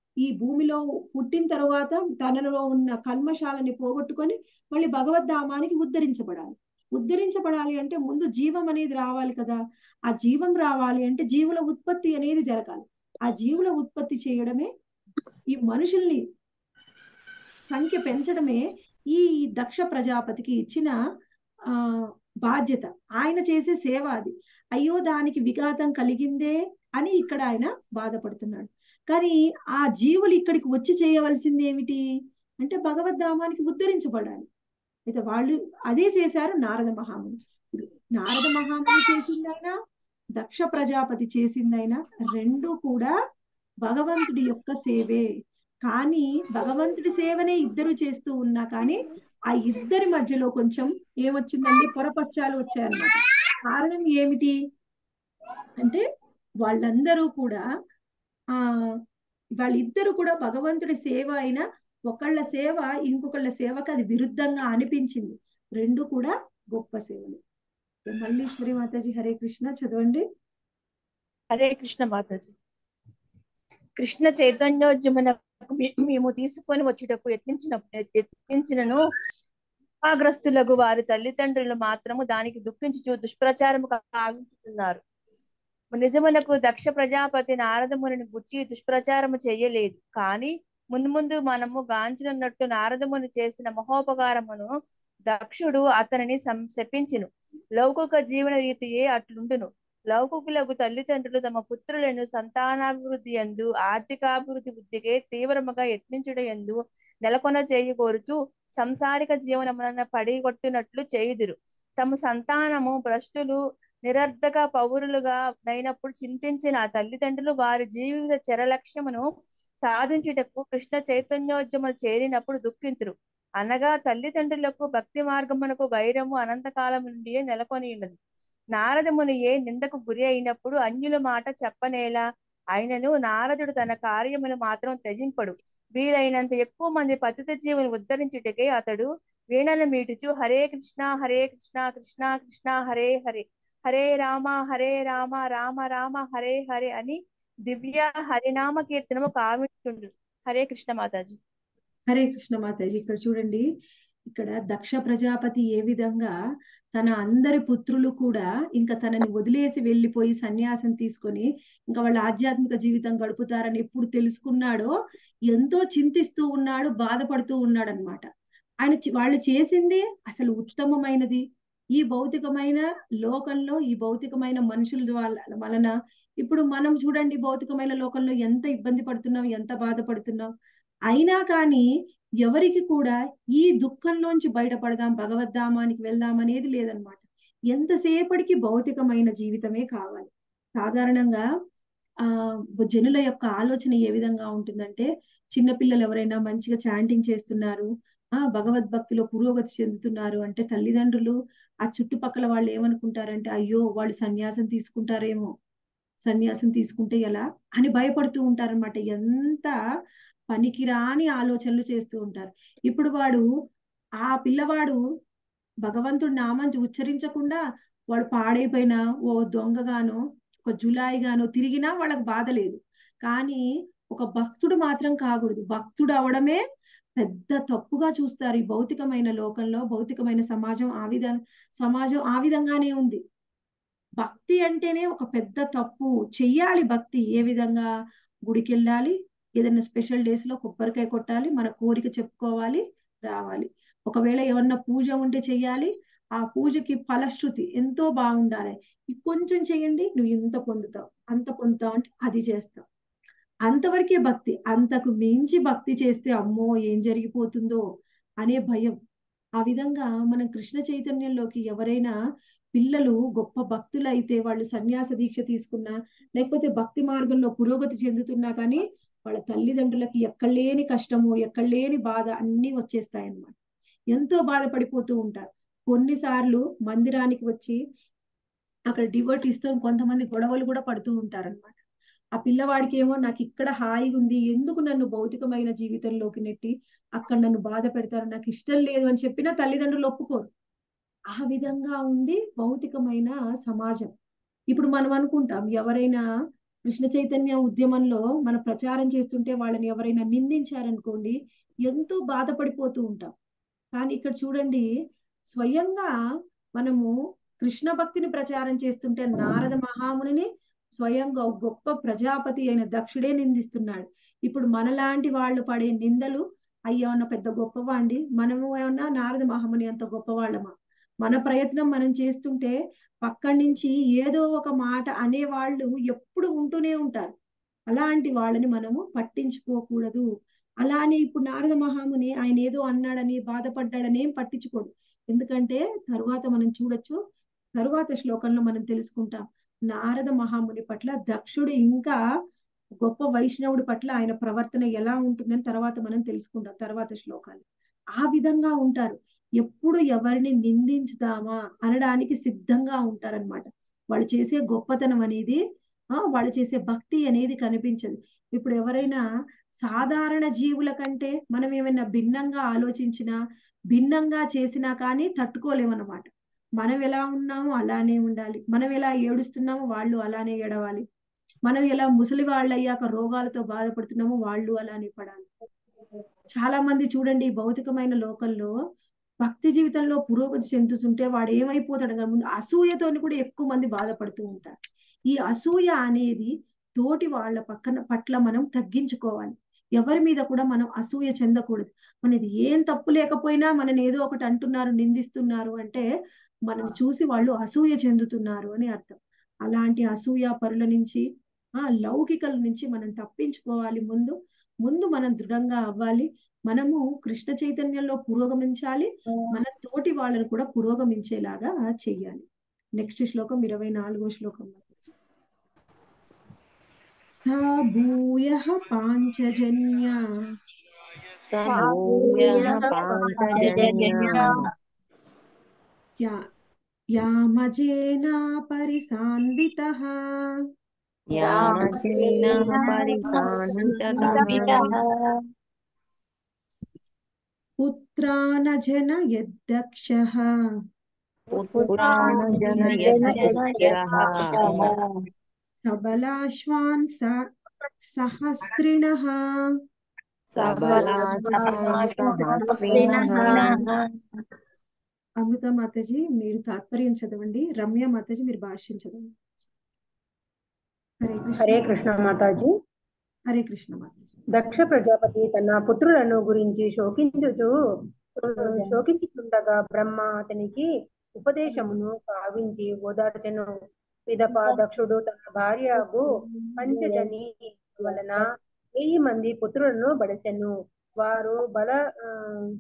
ఈ భూమిలో పుట్టిన తర్వాత తనలో ఉన్న కల్మశాలని పోగొట్టుకొని మళ్ళీ భగవద్ధామానికి ఉద్ధరించబడాలి ఉద్ధరించబడాలి అంటే ముందు జీవం అనేది రావాలి కదా ఆ జీవం రావాలి అంటే జీవుల ఉత్పత్తి అనేది జరగాలి ఆ జీవుల ఉత్పత్తి చేయడమే ఈ మనుషుల్ని సంఖ్య పెంచడమే ఈ దక్ష ప్రజాపతికి ఇచ్చిన ఆ బాధ్యత ఆయన చేసే సేవ అది అయ్యో దానికి విఘాతం కలిగిందే అని ఇక్కడ ఆయన బాధపడుతున్నాడు కానీ ఆ జీవులు ఇక్కడికి వచ్చి చేయవలసింది ఏమిటి అంటే భగవద్ధామానికి ఉద్ధరించబడాలి అయితే వాళ్ళు అదే చేశారు నారద మహాముని నారద మహాముని చేసిందైనా దక్ష ప్రజాపతి చేసిందైనా రెండు కూడా భగవంతుడి యొక్క సేవే కానీ భగవంతుడి సేవనే ఇద్దరు చేస్తూ ఉన్నా కానీ ఆ ఇద్దరి మధ్యలో కొంచెం ఏమొచ్చిందండి పొరపశ్చాలు వచ్చాయన్నమాట కారణం ఏమిటి అంటే వాళ్ళందరూ కూడా ఆ వాళ్ళిద్దరూ కూడా భగవంతుడి సేవ అయినా ఒకళ్ళ సేవ ఇంకొకళ్ళ సేవకు అది విరుద్ధంగా అనిపించింది రెండు కూడా గొప్ప సేవలు మల్లీశ్వరి మాతాజీ హరే కృష్ణ చదవండి హరే కృష్ణ మాతాజీ కృష్ణ చైతన్యోద్యమనకు మీ- మేము తీసుకొని వచ్చుటకు యత్నించిన యత్నించినను అగ్రస్తులకు వారి తల్లిదండ్రులు మాత్రము దానికి దుఃఖించుచు దుష్ప్రచారము కావించుతున్నారు నిజమునకు దక్ష ప్రజాపతి నారదముని గుర్చి దుష్ప్రచారము చెయ్యలేదు కానీ ముందు ముందు మనము గాంచనున్నట్టు నారదముని చేసిన మహోపకారమును దక్షుడు అతనిని సం శపించును లౌకిక జీవన రీతియే అట్లుండును లౌకికులకు తల్లిదండ్రులు తమ పుత్రులను సంతానాభివృద్ధి ఎందు ఆర్థికాభివృద్ధి బుద్ధికే తీవ్రముగా యత్నించుట ఎందు నెలకొన చేయగోరుచు సంసారిక జీవనమున పడిగొట్టినట్లు చేయుదురు తమ సంతానము భ్రష్టులు నిరర్ధక పౌరులుగా నైనప్పుడు చింతించిన ఆ తల్లిదండ్రులు వారి జీవిత చరలక్ష్యమును సాధించుటకు కృష్ణ చైతన్యోద్యములు చేరినప్పుడు దుఃఖింతురు అనగా తల్లిదండ్రులకు భక్తి మార్గమునకు వైరము అనంతకాలం నుండియే నెలకొని ఉన్నది నారదముని ఏ నిందకు గురి అయినప్పుడు అన్యుల మాట చెప్పనేలా అయినను నారదుడు తన కార్యమును మాత్రం త్యజింపడు వీలైనంత ఎక్కువ మంది పతిత జీవుని ఉద్ధరించుటకే అతడు వీణను మీటుచు హరే కృష్ణ హరే కృష్ణ కృష్ణ కృష్ణ హరే హరే హరే రామ హరే రామ రామ రామ హరే హరే అని దివ్య హరినామ కీర్తనము కావించుండు హరే కృష్ణ మాతాజీ హరే కృష్ణ మాతాజీ ఇక్కడ చూడండి ఇక్కడ దక్ష ప్రజాపతి ఏ విధంగా తన అందరి పుత్రులు కూడా ఇంకా తనని వదిలేసి వెళ్ళిపోయి సన్యాసం తీసుకొని ఇంకా వాళ్ళ ఆధ్యాత్మిక జీవితం గడుపుతారని ఎప్పుడు తెలుసుకున్నాడో ఎంతో చింతిస్తూ ఉన్నాడు బాధపడుతూ ఉన్నాడు అనమాట ఆయన చి- వాళ్ళు చేసింది అసలు ఉత్తమమైనది ఈ భౌతికమైన లోకంలో ఈ భౌతికమైన మనుషుల వాళ్ళ వలన ఇప్పుడు మనం చూడండి భౌతికమైన లోకంలో ఎంత ఇబ్బంది పడుతున్నాం ఎంత బాధపడుతున్నాం అయినా కానీ ఎవరికి కూడా ఈ దుఃఖంలోంచి బయటపడదాం భగవద్ధామానికి వెళ్దాం అనేది లేదనమాట ఎంతసేపటికి భౌతికమైన జీవితమే కావాలి సాధారణంగా ఆ జనుల యొక్క ఆలోచన ఏ విధంగా ఉంటుందంటే చిన్నపిల్లలు ఎవరైనా మంచిగా చాంటింగ్ చేస్తున్నారు ఆ భగవద్భక్తిలో పురోగతి చెందుతున్నారు అంటే తల్లిదండ్రులు ఆ చుట్టుపక్కల వాళ్ళు ఏమనుకుంటారంటే అయ్యో వాళ్ళు సన్యాసం తీసుకుంటారేమో సన్యాసం తీసుకుంటే ఎలా అని భయపడుతూ ఉంటారన్నమాట ఎంత పనికిరాని ఆలోచనలు చేస్తూ ఉంటారు ఇప్పుడు వాడు ఆ పిల్లవాడు భగవంతుడి నామం ఉచ్చరించకుండా వాడు పాడైపోయిన ఓ దొంగగానో ఒక జులాయిగానో తిరిగినా వాళ్ళకి బాధ లేదు కానీ ఒక భక్తుడు మాత్రం కాకూడదు భక్తుడు అవడమే పెద్ద తప్పుగా చూస్తారు ఈ భౌతికమైన లోకంలో భౌతికమైన సమాజం ఆ విధ సమాజం ఆ విధంగానే ఉంది భక్తి అంటేనే ఒక పెద్ద తప్పు చెయ్యాలి భక్తి ఏ విధంగా గుడికి వెళ్ళాలి ఏదైనా స్పెషల్ డేస్ లో కొబ్బరికాయ కొట్టాలి మన కోరిక చెప్పుకోవాలి రావాలి ఒకవేళ ఏమన్నా పూజ ఉంటే చెయ్యాలి ఆ పూజకి ఫలశ్రుతి ఎంతో బాగుండాలి ఇది కొంచెం చెయ్యండి నువ్వు ఇంత పొందుతావు అంత పొందుతావు అంటే అది చేస్తావు అంతవరకే భక్తి అంతకు మించి భక్తి చేస్తే అమ్మో ఏం జరిగిపోతుందో అనే భయం ఆ విధంగా మనం కృష్ణ చైతన్యంలోకి ఎవరైనా పిల్లలు గొప్ప భక్తులు అయితే వాళ్ళు సన్యాస దీక్ష తీసుకున్నా లేకపోతే భక్తి మార్గంలో పురోగతి చెందుతున్నా కానీ వాళ్ళ తల్లిదండ్రులకి ఎక్కడలేని కష్టము ఎక్కడలేని బాధ అన్ని వచ్చేస్తాయి అన్నమాట ఎంతో బాధపడిపోతూ ఉంటారు కొన్నిసార్లు మందిరానికి వచ్చి అక్కడ డివోటీస్తో కొంతమంది గొడవలు కూడా పడుతూ ఉంటారన్నమాట ఆ పిల్లవాడికి ఏమో నాకు ఇక్కడ హాయిగా ఉంది ఎందుకు నన్ను భౌతికమైన జీవితంలోకి నెట్టి అక్కడ నన్ను బాధ పెడతారు నాకు ఇష్టం లేదు అని చెప్పినా తల్లిదండ్రులు ఒప్పుకోరు ఆ విధంగా ఉంది భౌతికమైన సమాజం ఇప్పుడు మనం అనుకుంటాం ఎవరైనా కృష్ణ చైతన్య ఉద్యమంలో మన ప్రచారం చేస్తుంటే వాళ్ళని ఎవరైనా నిందించారనుకోండి ఎంతో బాధపడిపోతూ ఉంటాం కానీ ఇక్కడ చూడండి స్వయంగా మనము కృష్ణ భక్తిని ప్రచారం చేస్తుంటే నారద మహామునిని స్వయంగా ఒక గొప్ప ప్రజాపతి అయిన దక్షుడే నిందిస్తున్నాడు ఇప్పుడు మనలాంటి వాళ్ళు పడే నిందలు అయ్యో అన్న పెద్ద గొప్పవా అండి మనము ఏమన్నా నారద మహాముని అంత గొప్పవాళ్ళమా మన ప్రయత్నం మనం చేస్తుంటే పక్కడి నుంచి ఏదో ఒక మాట అనేవాళ్ళు ఎప్పుడు ఉంటూనే ఉంటారు అలాంటి వాళ్ళని మనము పట్టించుకోకూడదు అలానే ఇప్పుడు నారద మహాముని ఆయన ఏదో అన్నాడని బాధపడ్డాడని ఏం పట్టించుకోడు ఎందుకంటే తరువాత మనం చూడొచ్చు తరువాత శ్లోకంలో మనం తెలుసుకుంటాం నారద మహాముని పట్ల దక్షుడు ఇంకా గొప్ప వైష్ణవుడి పట్ల ఆయన ప్రవర్తన ఎలా ఉంటుందని తర్వాత మనం తెలుసుకుంటాం తర్వాత శ్లోకాలు ఆ విధంగా ఉంటారు ఎప్పుడు ఎవరిని నిందించుదామా అనడానికి సిద్ధంగా ఉంటారనమాట వాళ్ళు చేసే గొప్పతనం అనేది ఆ వాళ్ళు చేసే భక్తి అనేది కనిపించదు ఇప్పుడు ఎవరైనా సాధారణ జీవుల కంటే మనం ఏమైనా భిన్నంగా ఆలోచించినా భిన్నంగా చేసినా కానీ తట్టుకోలేమన్నమాట మనం ఎలా ఉన్నామో అలానే ఉండాలి మనం ఎలా ఏడుస్తున్నామో వాళ్ళు అలానే ఏడవాలి మనం ఎలా ముసలి వాళ్ళు అయ్యాక రోగాలతో బాధపడుతున్నామో వాళ్ళు అలానే పడాలి చాలా మంది చూడండి ఈ భౌతికమైన లోకంలో భక్తి జీవితంలో పురోగతి చెందుతుంటే వాడు ఏమైపోతాడు కదా ముందు అసూయతోని కూడా ఎక్కువ మంది బాధపడుతూ ఉంటారు ఈ అసూయ అనేది తోటి వాళ్ళ పక్కన పట్ల మనం తగ్గించుకోవాలి ఎవరి మీద కూడా మనం అసూయ చెందకూడదు మనది ఏం తప్పు లేకపోయినా మనని ఏదో ఒకటి అంటున్నారు నిందిస్తున్నారు అంటే మనని చూసి వాళ్ళు అసూయ చెందుతున్నారు అని అర్థం అలాంటి అసూయ పరుల నుంచి ఆ లౌకికల నుంచి మనం తప్పించుకోవాలి ముందు ముందు మనం దృఢంగా అవ్వాలి మనము కృష్ణ చైతన్యంలో పురోగమించాలి మన తోటి వాళ్ళని కూడా పురోగమించేలాగా చెయ్యాలి నెక్స్ట్ శ్లోకం ఇరవై నాలుగో శ్లోకం సా భూయ పాంచజన్య యా- యామజేన పరిసాన్విత పుత్రానజన యద్దక్ష సబలాశ్వాన్ స- సహస్రిణః అమృత మాతాజీ మీరు తాత్పర్యం చదవండి రమ్య మాతాజీ మీరు భాష్యం చదవండి హరే కృష్ణ హరే కృష్ణ మాతాజీ హరే కృష్ణ మాతాజీ దక్ష ప్రజాపతి తన పుత్రులను గురించి శోకించుచు శోకించుచుండగా బ్రహ్మ అతనికి ఉపదేశమును కావించి ఓదార్చెను పిదప దక్షుడు తన భార్యకు పంచజని వలన వెయ్యి మంది పుత్రులను బడసెను వారు బల ఆ,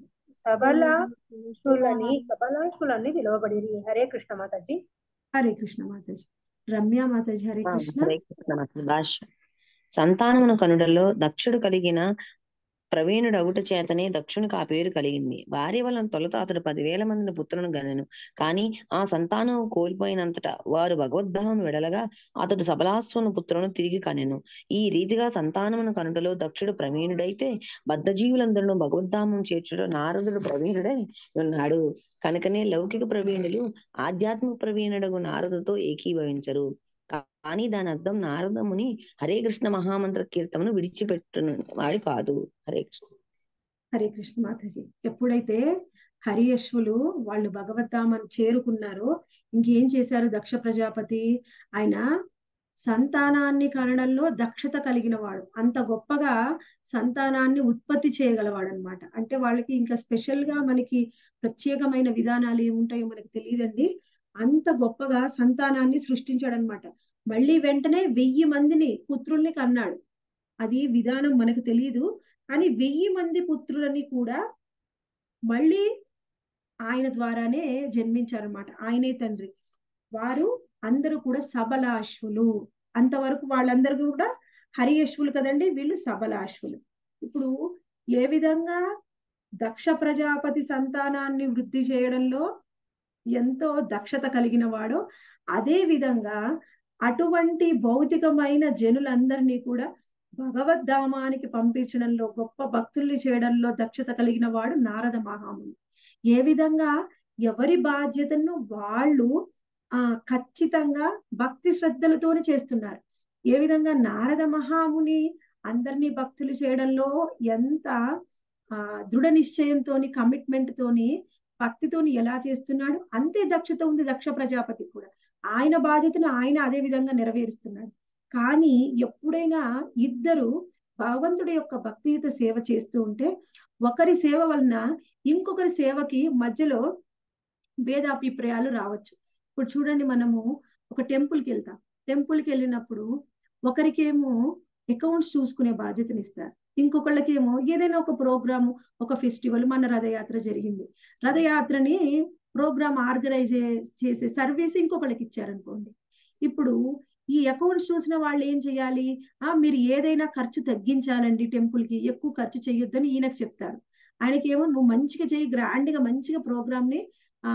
సబలాశులని సబలాశులని పిలువబడిరి హరే కృష్ణ మాతాజీ హరే కృష్ణ మాతాజీ రమ్య మాతాజీ హరే కృష్ణ హరే కృష్ణ మాతాజీ భాష సంతానమును కనుడలో దక్షుడు కలిగిన ప్రవీణుడు అగుట చేతనే దక్షునికి ఆ పేరు కలిగింది భార్య వలన తొలుత అతడు పదివేల మందిని పుత్రులను గనెను కానీ ఆ సంతానం కోల్పోయినంతట వారు భగవద్ధామం వెడలగా అతడు సబలాస్వను పుత్రులను తిరిగి కనెను ఈ రీతిగా సంతానమును కనుటలో దక్షుడు ప్రవీణుడైతే బద్ధజీవులందరూ భగవద్ధామం చేర్చుడు నారదుడు ప్రవీణుడై ఉన్నాడు కనుకనే లౌకిక ప్రవీణులు ఆధ్యాత్మిక ప్రవీణుడు నారదుతో ఏకీభవించరు కానీ దాని అర్థం నారదముని హరే కృష్ణ మహామంత్ర కీర్తనను విడిచిపెట్టును వాడు కాదు హరే కృష్ణ హరే కృష్ణ మాతాజీ ఎప్పుడైతే హరియశ్వులు వాళ్ళు భగవద్ధామని చేరుకున్నారో ఇంకేం చేశారు దక్ష ప్రజాపతి ఆయన సంతానాన్ని కనడంలో దక్షత కలిగిన వాడు అంత గొప్పగా సంతానాన్ని ఉత్పత్తి చేయగలవాడు అనమాట అంటే వాళ్ళకి ఇంకా స్పెషల్ గా మనకి ప్రత్యేకమైన విధానాలు ఏముంటాయో మనకి తెలియదండి అంత గొప్పగా సంతానాన్ని సృష్టించాడనమాట మళ్ళీ వెంటనే వెయ్యి మందిని పుత్రుల్ని కన్నాడు అది విధానం మనకు తెలియదు కానీ వెయ్యి మంది పుత్రులని కూడా మళ్ళీ ఆయన ద్వారానే జన్మించారనమాట ఆయనే తండ్రి వారు అందరూ కూడా సబలాశ్వులు అంతవరకు వాళ్ళందరూ కూడా హరియశ్వులు కదండి వీళ్ళు సబలాశ్వులు ఇప్పుడు ఏ విధంగా దక్ష ప్రజాపతి సంతానాన్ని వృద్ధి చేయడంలో ఎంతో దక్షత కలిగిన వాడో అదే విధంగా అటువంటి భౌతికమైన జనులందరినీ కూడా భగవద్ధామానికి పంపించడంలో గొప్ప భక్తుల్ని చేయడంలో దక్షత కలిగిన వాడు నారద మహాముని ఏ విధంగా ఎవరి బాధ్యతను వాళ్ళు ఆ ఖచ్చితంగా భక్తి శ్రద్ధలతోనే చేస్తున్నారు ఏ విధంగా నారద మహాముని అందరినీ భక్తులు చేయడంలో ఎంత ఆ దృఢ నిశ్చయంతోని కమిట్మెంట్ తోని భక్తితోని ఎలా చేస్తున్నాడు అంతే దక్షత ఉంది దక్ష ప్రజాపతి కూడా ఆయన బాధ్యతను ఆయన అదే విధంగా నెరవేరుస్తున్నాడు కానీ ఎప్పుడైనా ఇద్దరు భగవంతుడి యొక్క భక్తియుత సేవ చేస్తూ ఉంటే ఒకరి సేవ వలన ఇంకొకరి సేవకి మధ్యలో భేదాభిప్రాయాలు రావచ్చు ఇప్పుడు చూడండి మనము ఒక టెంపుల్కి వెళ్తాం టెంపుల్కి వెళ్ళినప్పుడు ఒకరికేమో అకౌంట్స్ చూసుకునే బాధ్యతని ఇస్తారు ఇంకొకళ్ళకేమో ఏదైనా ఒక ప్రోగ్రామ్ ఒక ఫెస్టివల్ మన రథయాత్ర జరిగింది రథయాత్రని ప్రోగ్రామ్ ఆర్గనైజ్ చేసే సర్వీస్ ఇంకొకళ్ళకి ఇచ్చారనుకోండి ఇప్పుడు ఈ అకౌంట్స్ చూసిన వాళ్ళు ఏం చేయాలి ఆ మీరు ఏదైనా ఖర్చు తగ్గించాలండి టెంపుల్ కి ఎక్కువ ఖర్చు చేయొద్దని ఈయనకు చెప్తారు ఆయనకేమో నువ్వు మంచిగా చేయి గ్రాండ్ గా మంచిగా ప్రోగ్రామ్ ని ఆ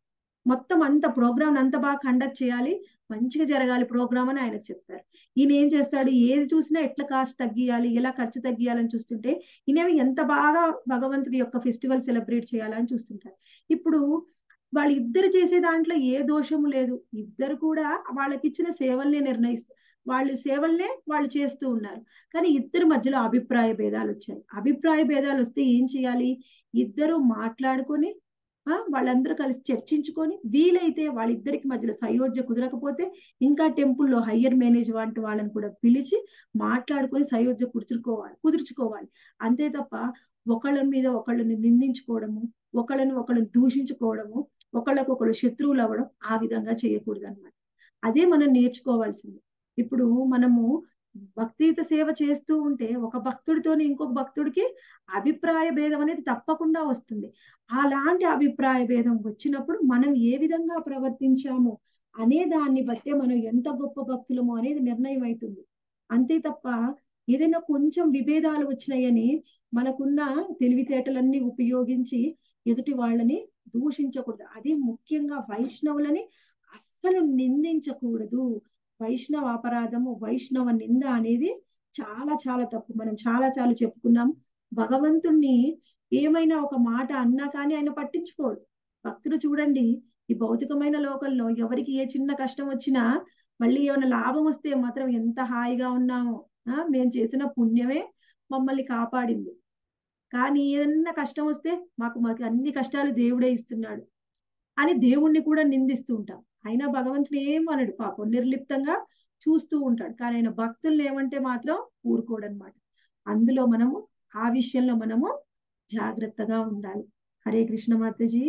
మొత్తం అంత ప్రోగ్రామ్ అంత బాగా కండక్ట్ చేయాలి మంచిగా జరగాలి ప్రోగ్రామ్ అని ఆయనకు చెప్తారు ఈయన ఏం చేస్తాడు ఏది చూసినా ఎట్లా కాస్ట్ తగ్గియాలి ఎలా ఖర్చు తగ్గియాలని చూస్తుంటే ఈయనేవి ఎంత బాగా భగవంతుడి యొక్క ఫెస్టివల్ సెలబ్రేట్ చేయాలని చూస్తుంటారు ఇప్పుడు వాళ్ళు ఇద్దరు చేసే దాంట్లో ఏ దోషము లేదు ఇద్దరు కూడా వాళ్ళకి ఇచ్చిన సేవల్నే నిర్ణయిస్తారు వాళ్ళు సేవల్నే వాళ్ళు చేస్తూ ఉన్నారు కానీ ఇద్దరి మధ్యలో అభిప్రాయ భేదాలు వచ్చాయి అభిప్రాయ భేదాలు వస్తే ఏం చేయాలి ఇద్దరు మాట్లాడుకొని ఆ వాళ్ళందరూ కలిసి చర్చించుకొని వీలైతే వాళ్ళిద్దరికి మధ్యలో సయోధ్య కుదరకపోతే ఇంకా టెంపుల్లో హయ్యర్ మేనేజ్ వంటి వాళ్ళని కూడా పిలిచి మాట్లాడుకొని సయోధ్య కుదుర్చుకోవాలి కుదుర్చుకోవాలి అంతే తప్ప ఒకళ్ళ మీద ఒకళ్ళని నిందించుకోవడము ఒకళ్ళని ఒకళ్ళని దూషించుకోవడము ఒకళ్ళకొకళ్ళు శత్రువులు అవ్వడం ఆ విధంగా చేయకూడదు అనమాట అదే మనం నేర్చుకోవాల్సింది ఇప్పుడు మనము భక్తియుత సేవ చేస్తూ ఉంటే ఒక భక్తుడితోని ఇంకొక భక్తుడికి అభిప్రాయ భేదం అనేది తప్పకుండా వస్తుంది అలాంటి అభిప్రాయ భేదం వచ్చినప్పుడు మనం ఏ విధంగా ప్రవర్తించాము అనే దాన్ని బట్టే మనం ఎంత గొప్ప భక్తులము అనేది నిర్ణయం అవుతుంది అంతే తప్ప ఏదైనా కొంచెం విభేదాలు వచ్చినాయని మనకున్న తెలివితేటలన్నీ ఉపయోగించి ఎదుటి వాళ్ళని దూషించకూడదు అదే ముఖ్యంగా వైష్ణవులని అస్సలు నిందించకూడదు వైష్ణవ అపరాధము వైష్ణవ నింద అనేది చాలా చాలా తప్పు మనం చాలా చాలా చెప్పుకున్నాం భగవంతుణ్ణి ఏమైనా ఒక మాట అన్నా కానీ ఆయన పట్టించుకోడు భక్తులు చూడండి ఈ భౌతికమైన లోకంలో ఎవరికి ఏ చిన్న కష్టం వచ్చినా మళ్ళీ ఏమైనా లాభం వస్తే మాత్రం ఎంత హాయిగా ఉన్నామో ఆ మేము చేసిన పుణ్యమే మమ్మల్ని కాపాడింది కానీ ఏదన్నా కష్టం వస్తే మాకు మాకు అన్ని కష్టాలు దేవుడే ఇస్తున్నాడు అని దేవుణ్ణి కూడా నిందిస్తూ ఉంటాం అయినా భగవంతుడు ఏం అనడు పాపం నిర్లిప్తంగా చూస్తూ ఉంటాడు కానీ ఆయన భక్తుల్ని ఏమంటే మాత్రం ఊరుకోడనమాట అందులో మనము ఆ విషయంలో మనము జాగ్రత్తగా ఉండాలి హరే కృష్ణ మాతజీ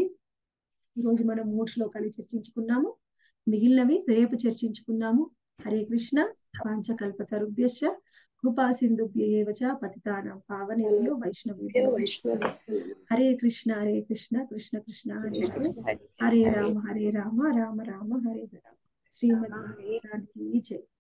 ఈరోజు మనం మూడు శ్లోకాలు చర్చించుకున్నాము మిగిలినవి రేపు చర్చించుకున్నాము హరే కృష్ణ పాంచకల్పతరుభ్యశ్చ కృపా సింధుభ్య చ పతితానం పావనేభ్యో వైష్ణవేభ్యో వైష్ణవ హరే కృష్ణ హరే కృష్ణ కృష్ణ కృష్ణ హరే హరే హరే రామ హరే రామ రామ రామ హరే హరే శ్రీమతి జై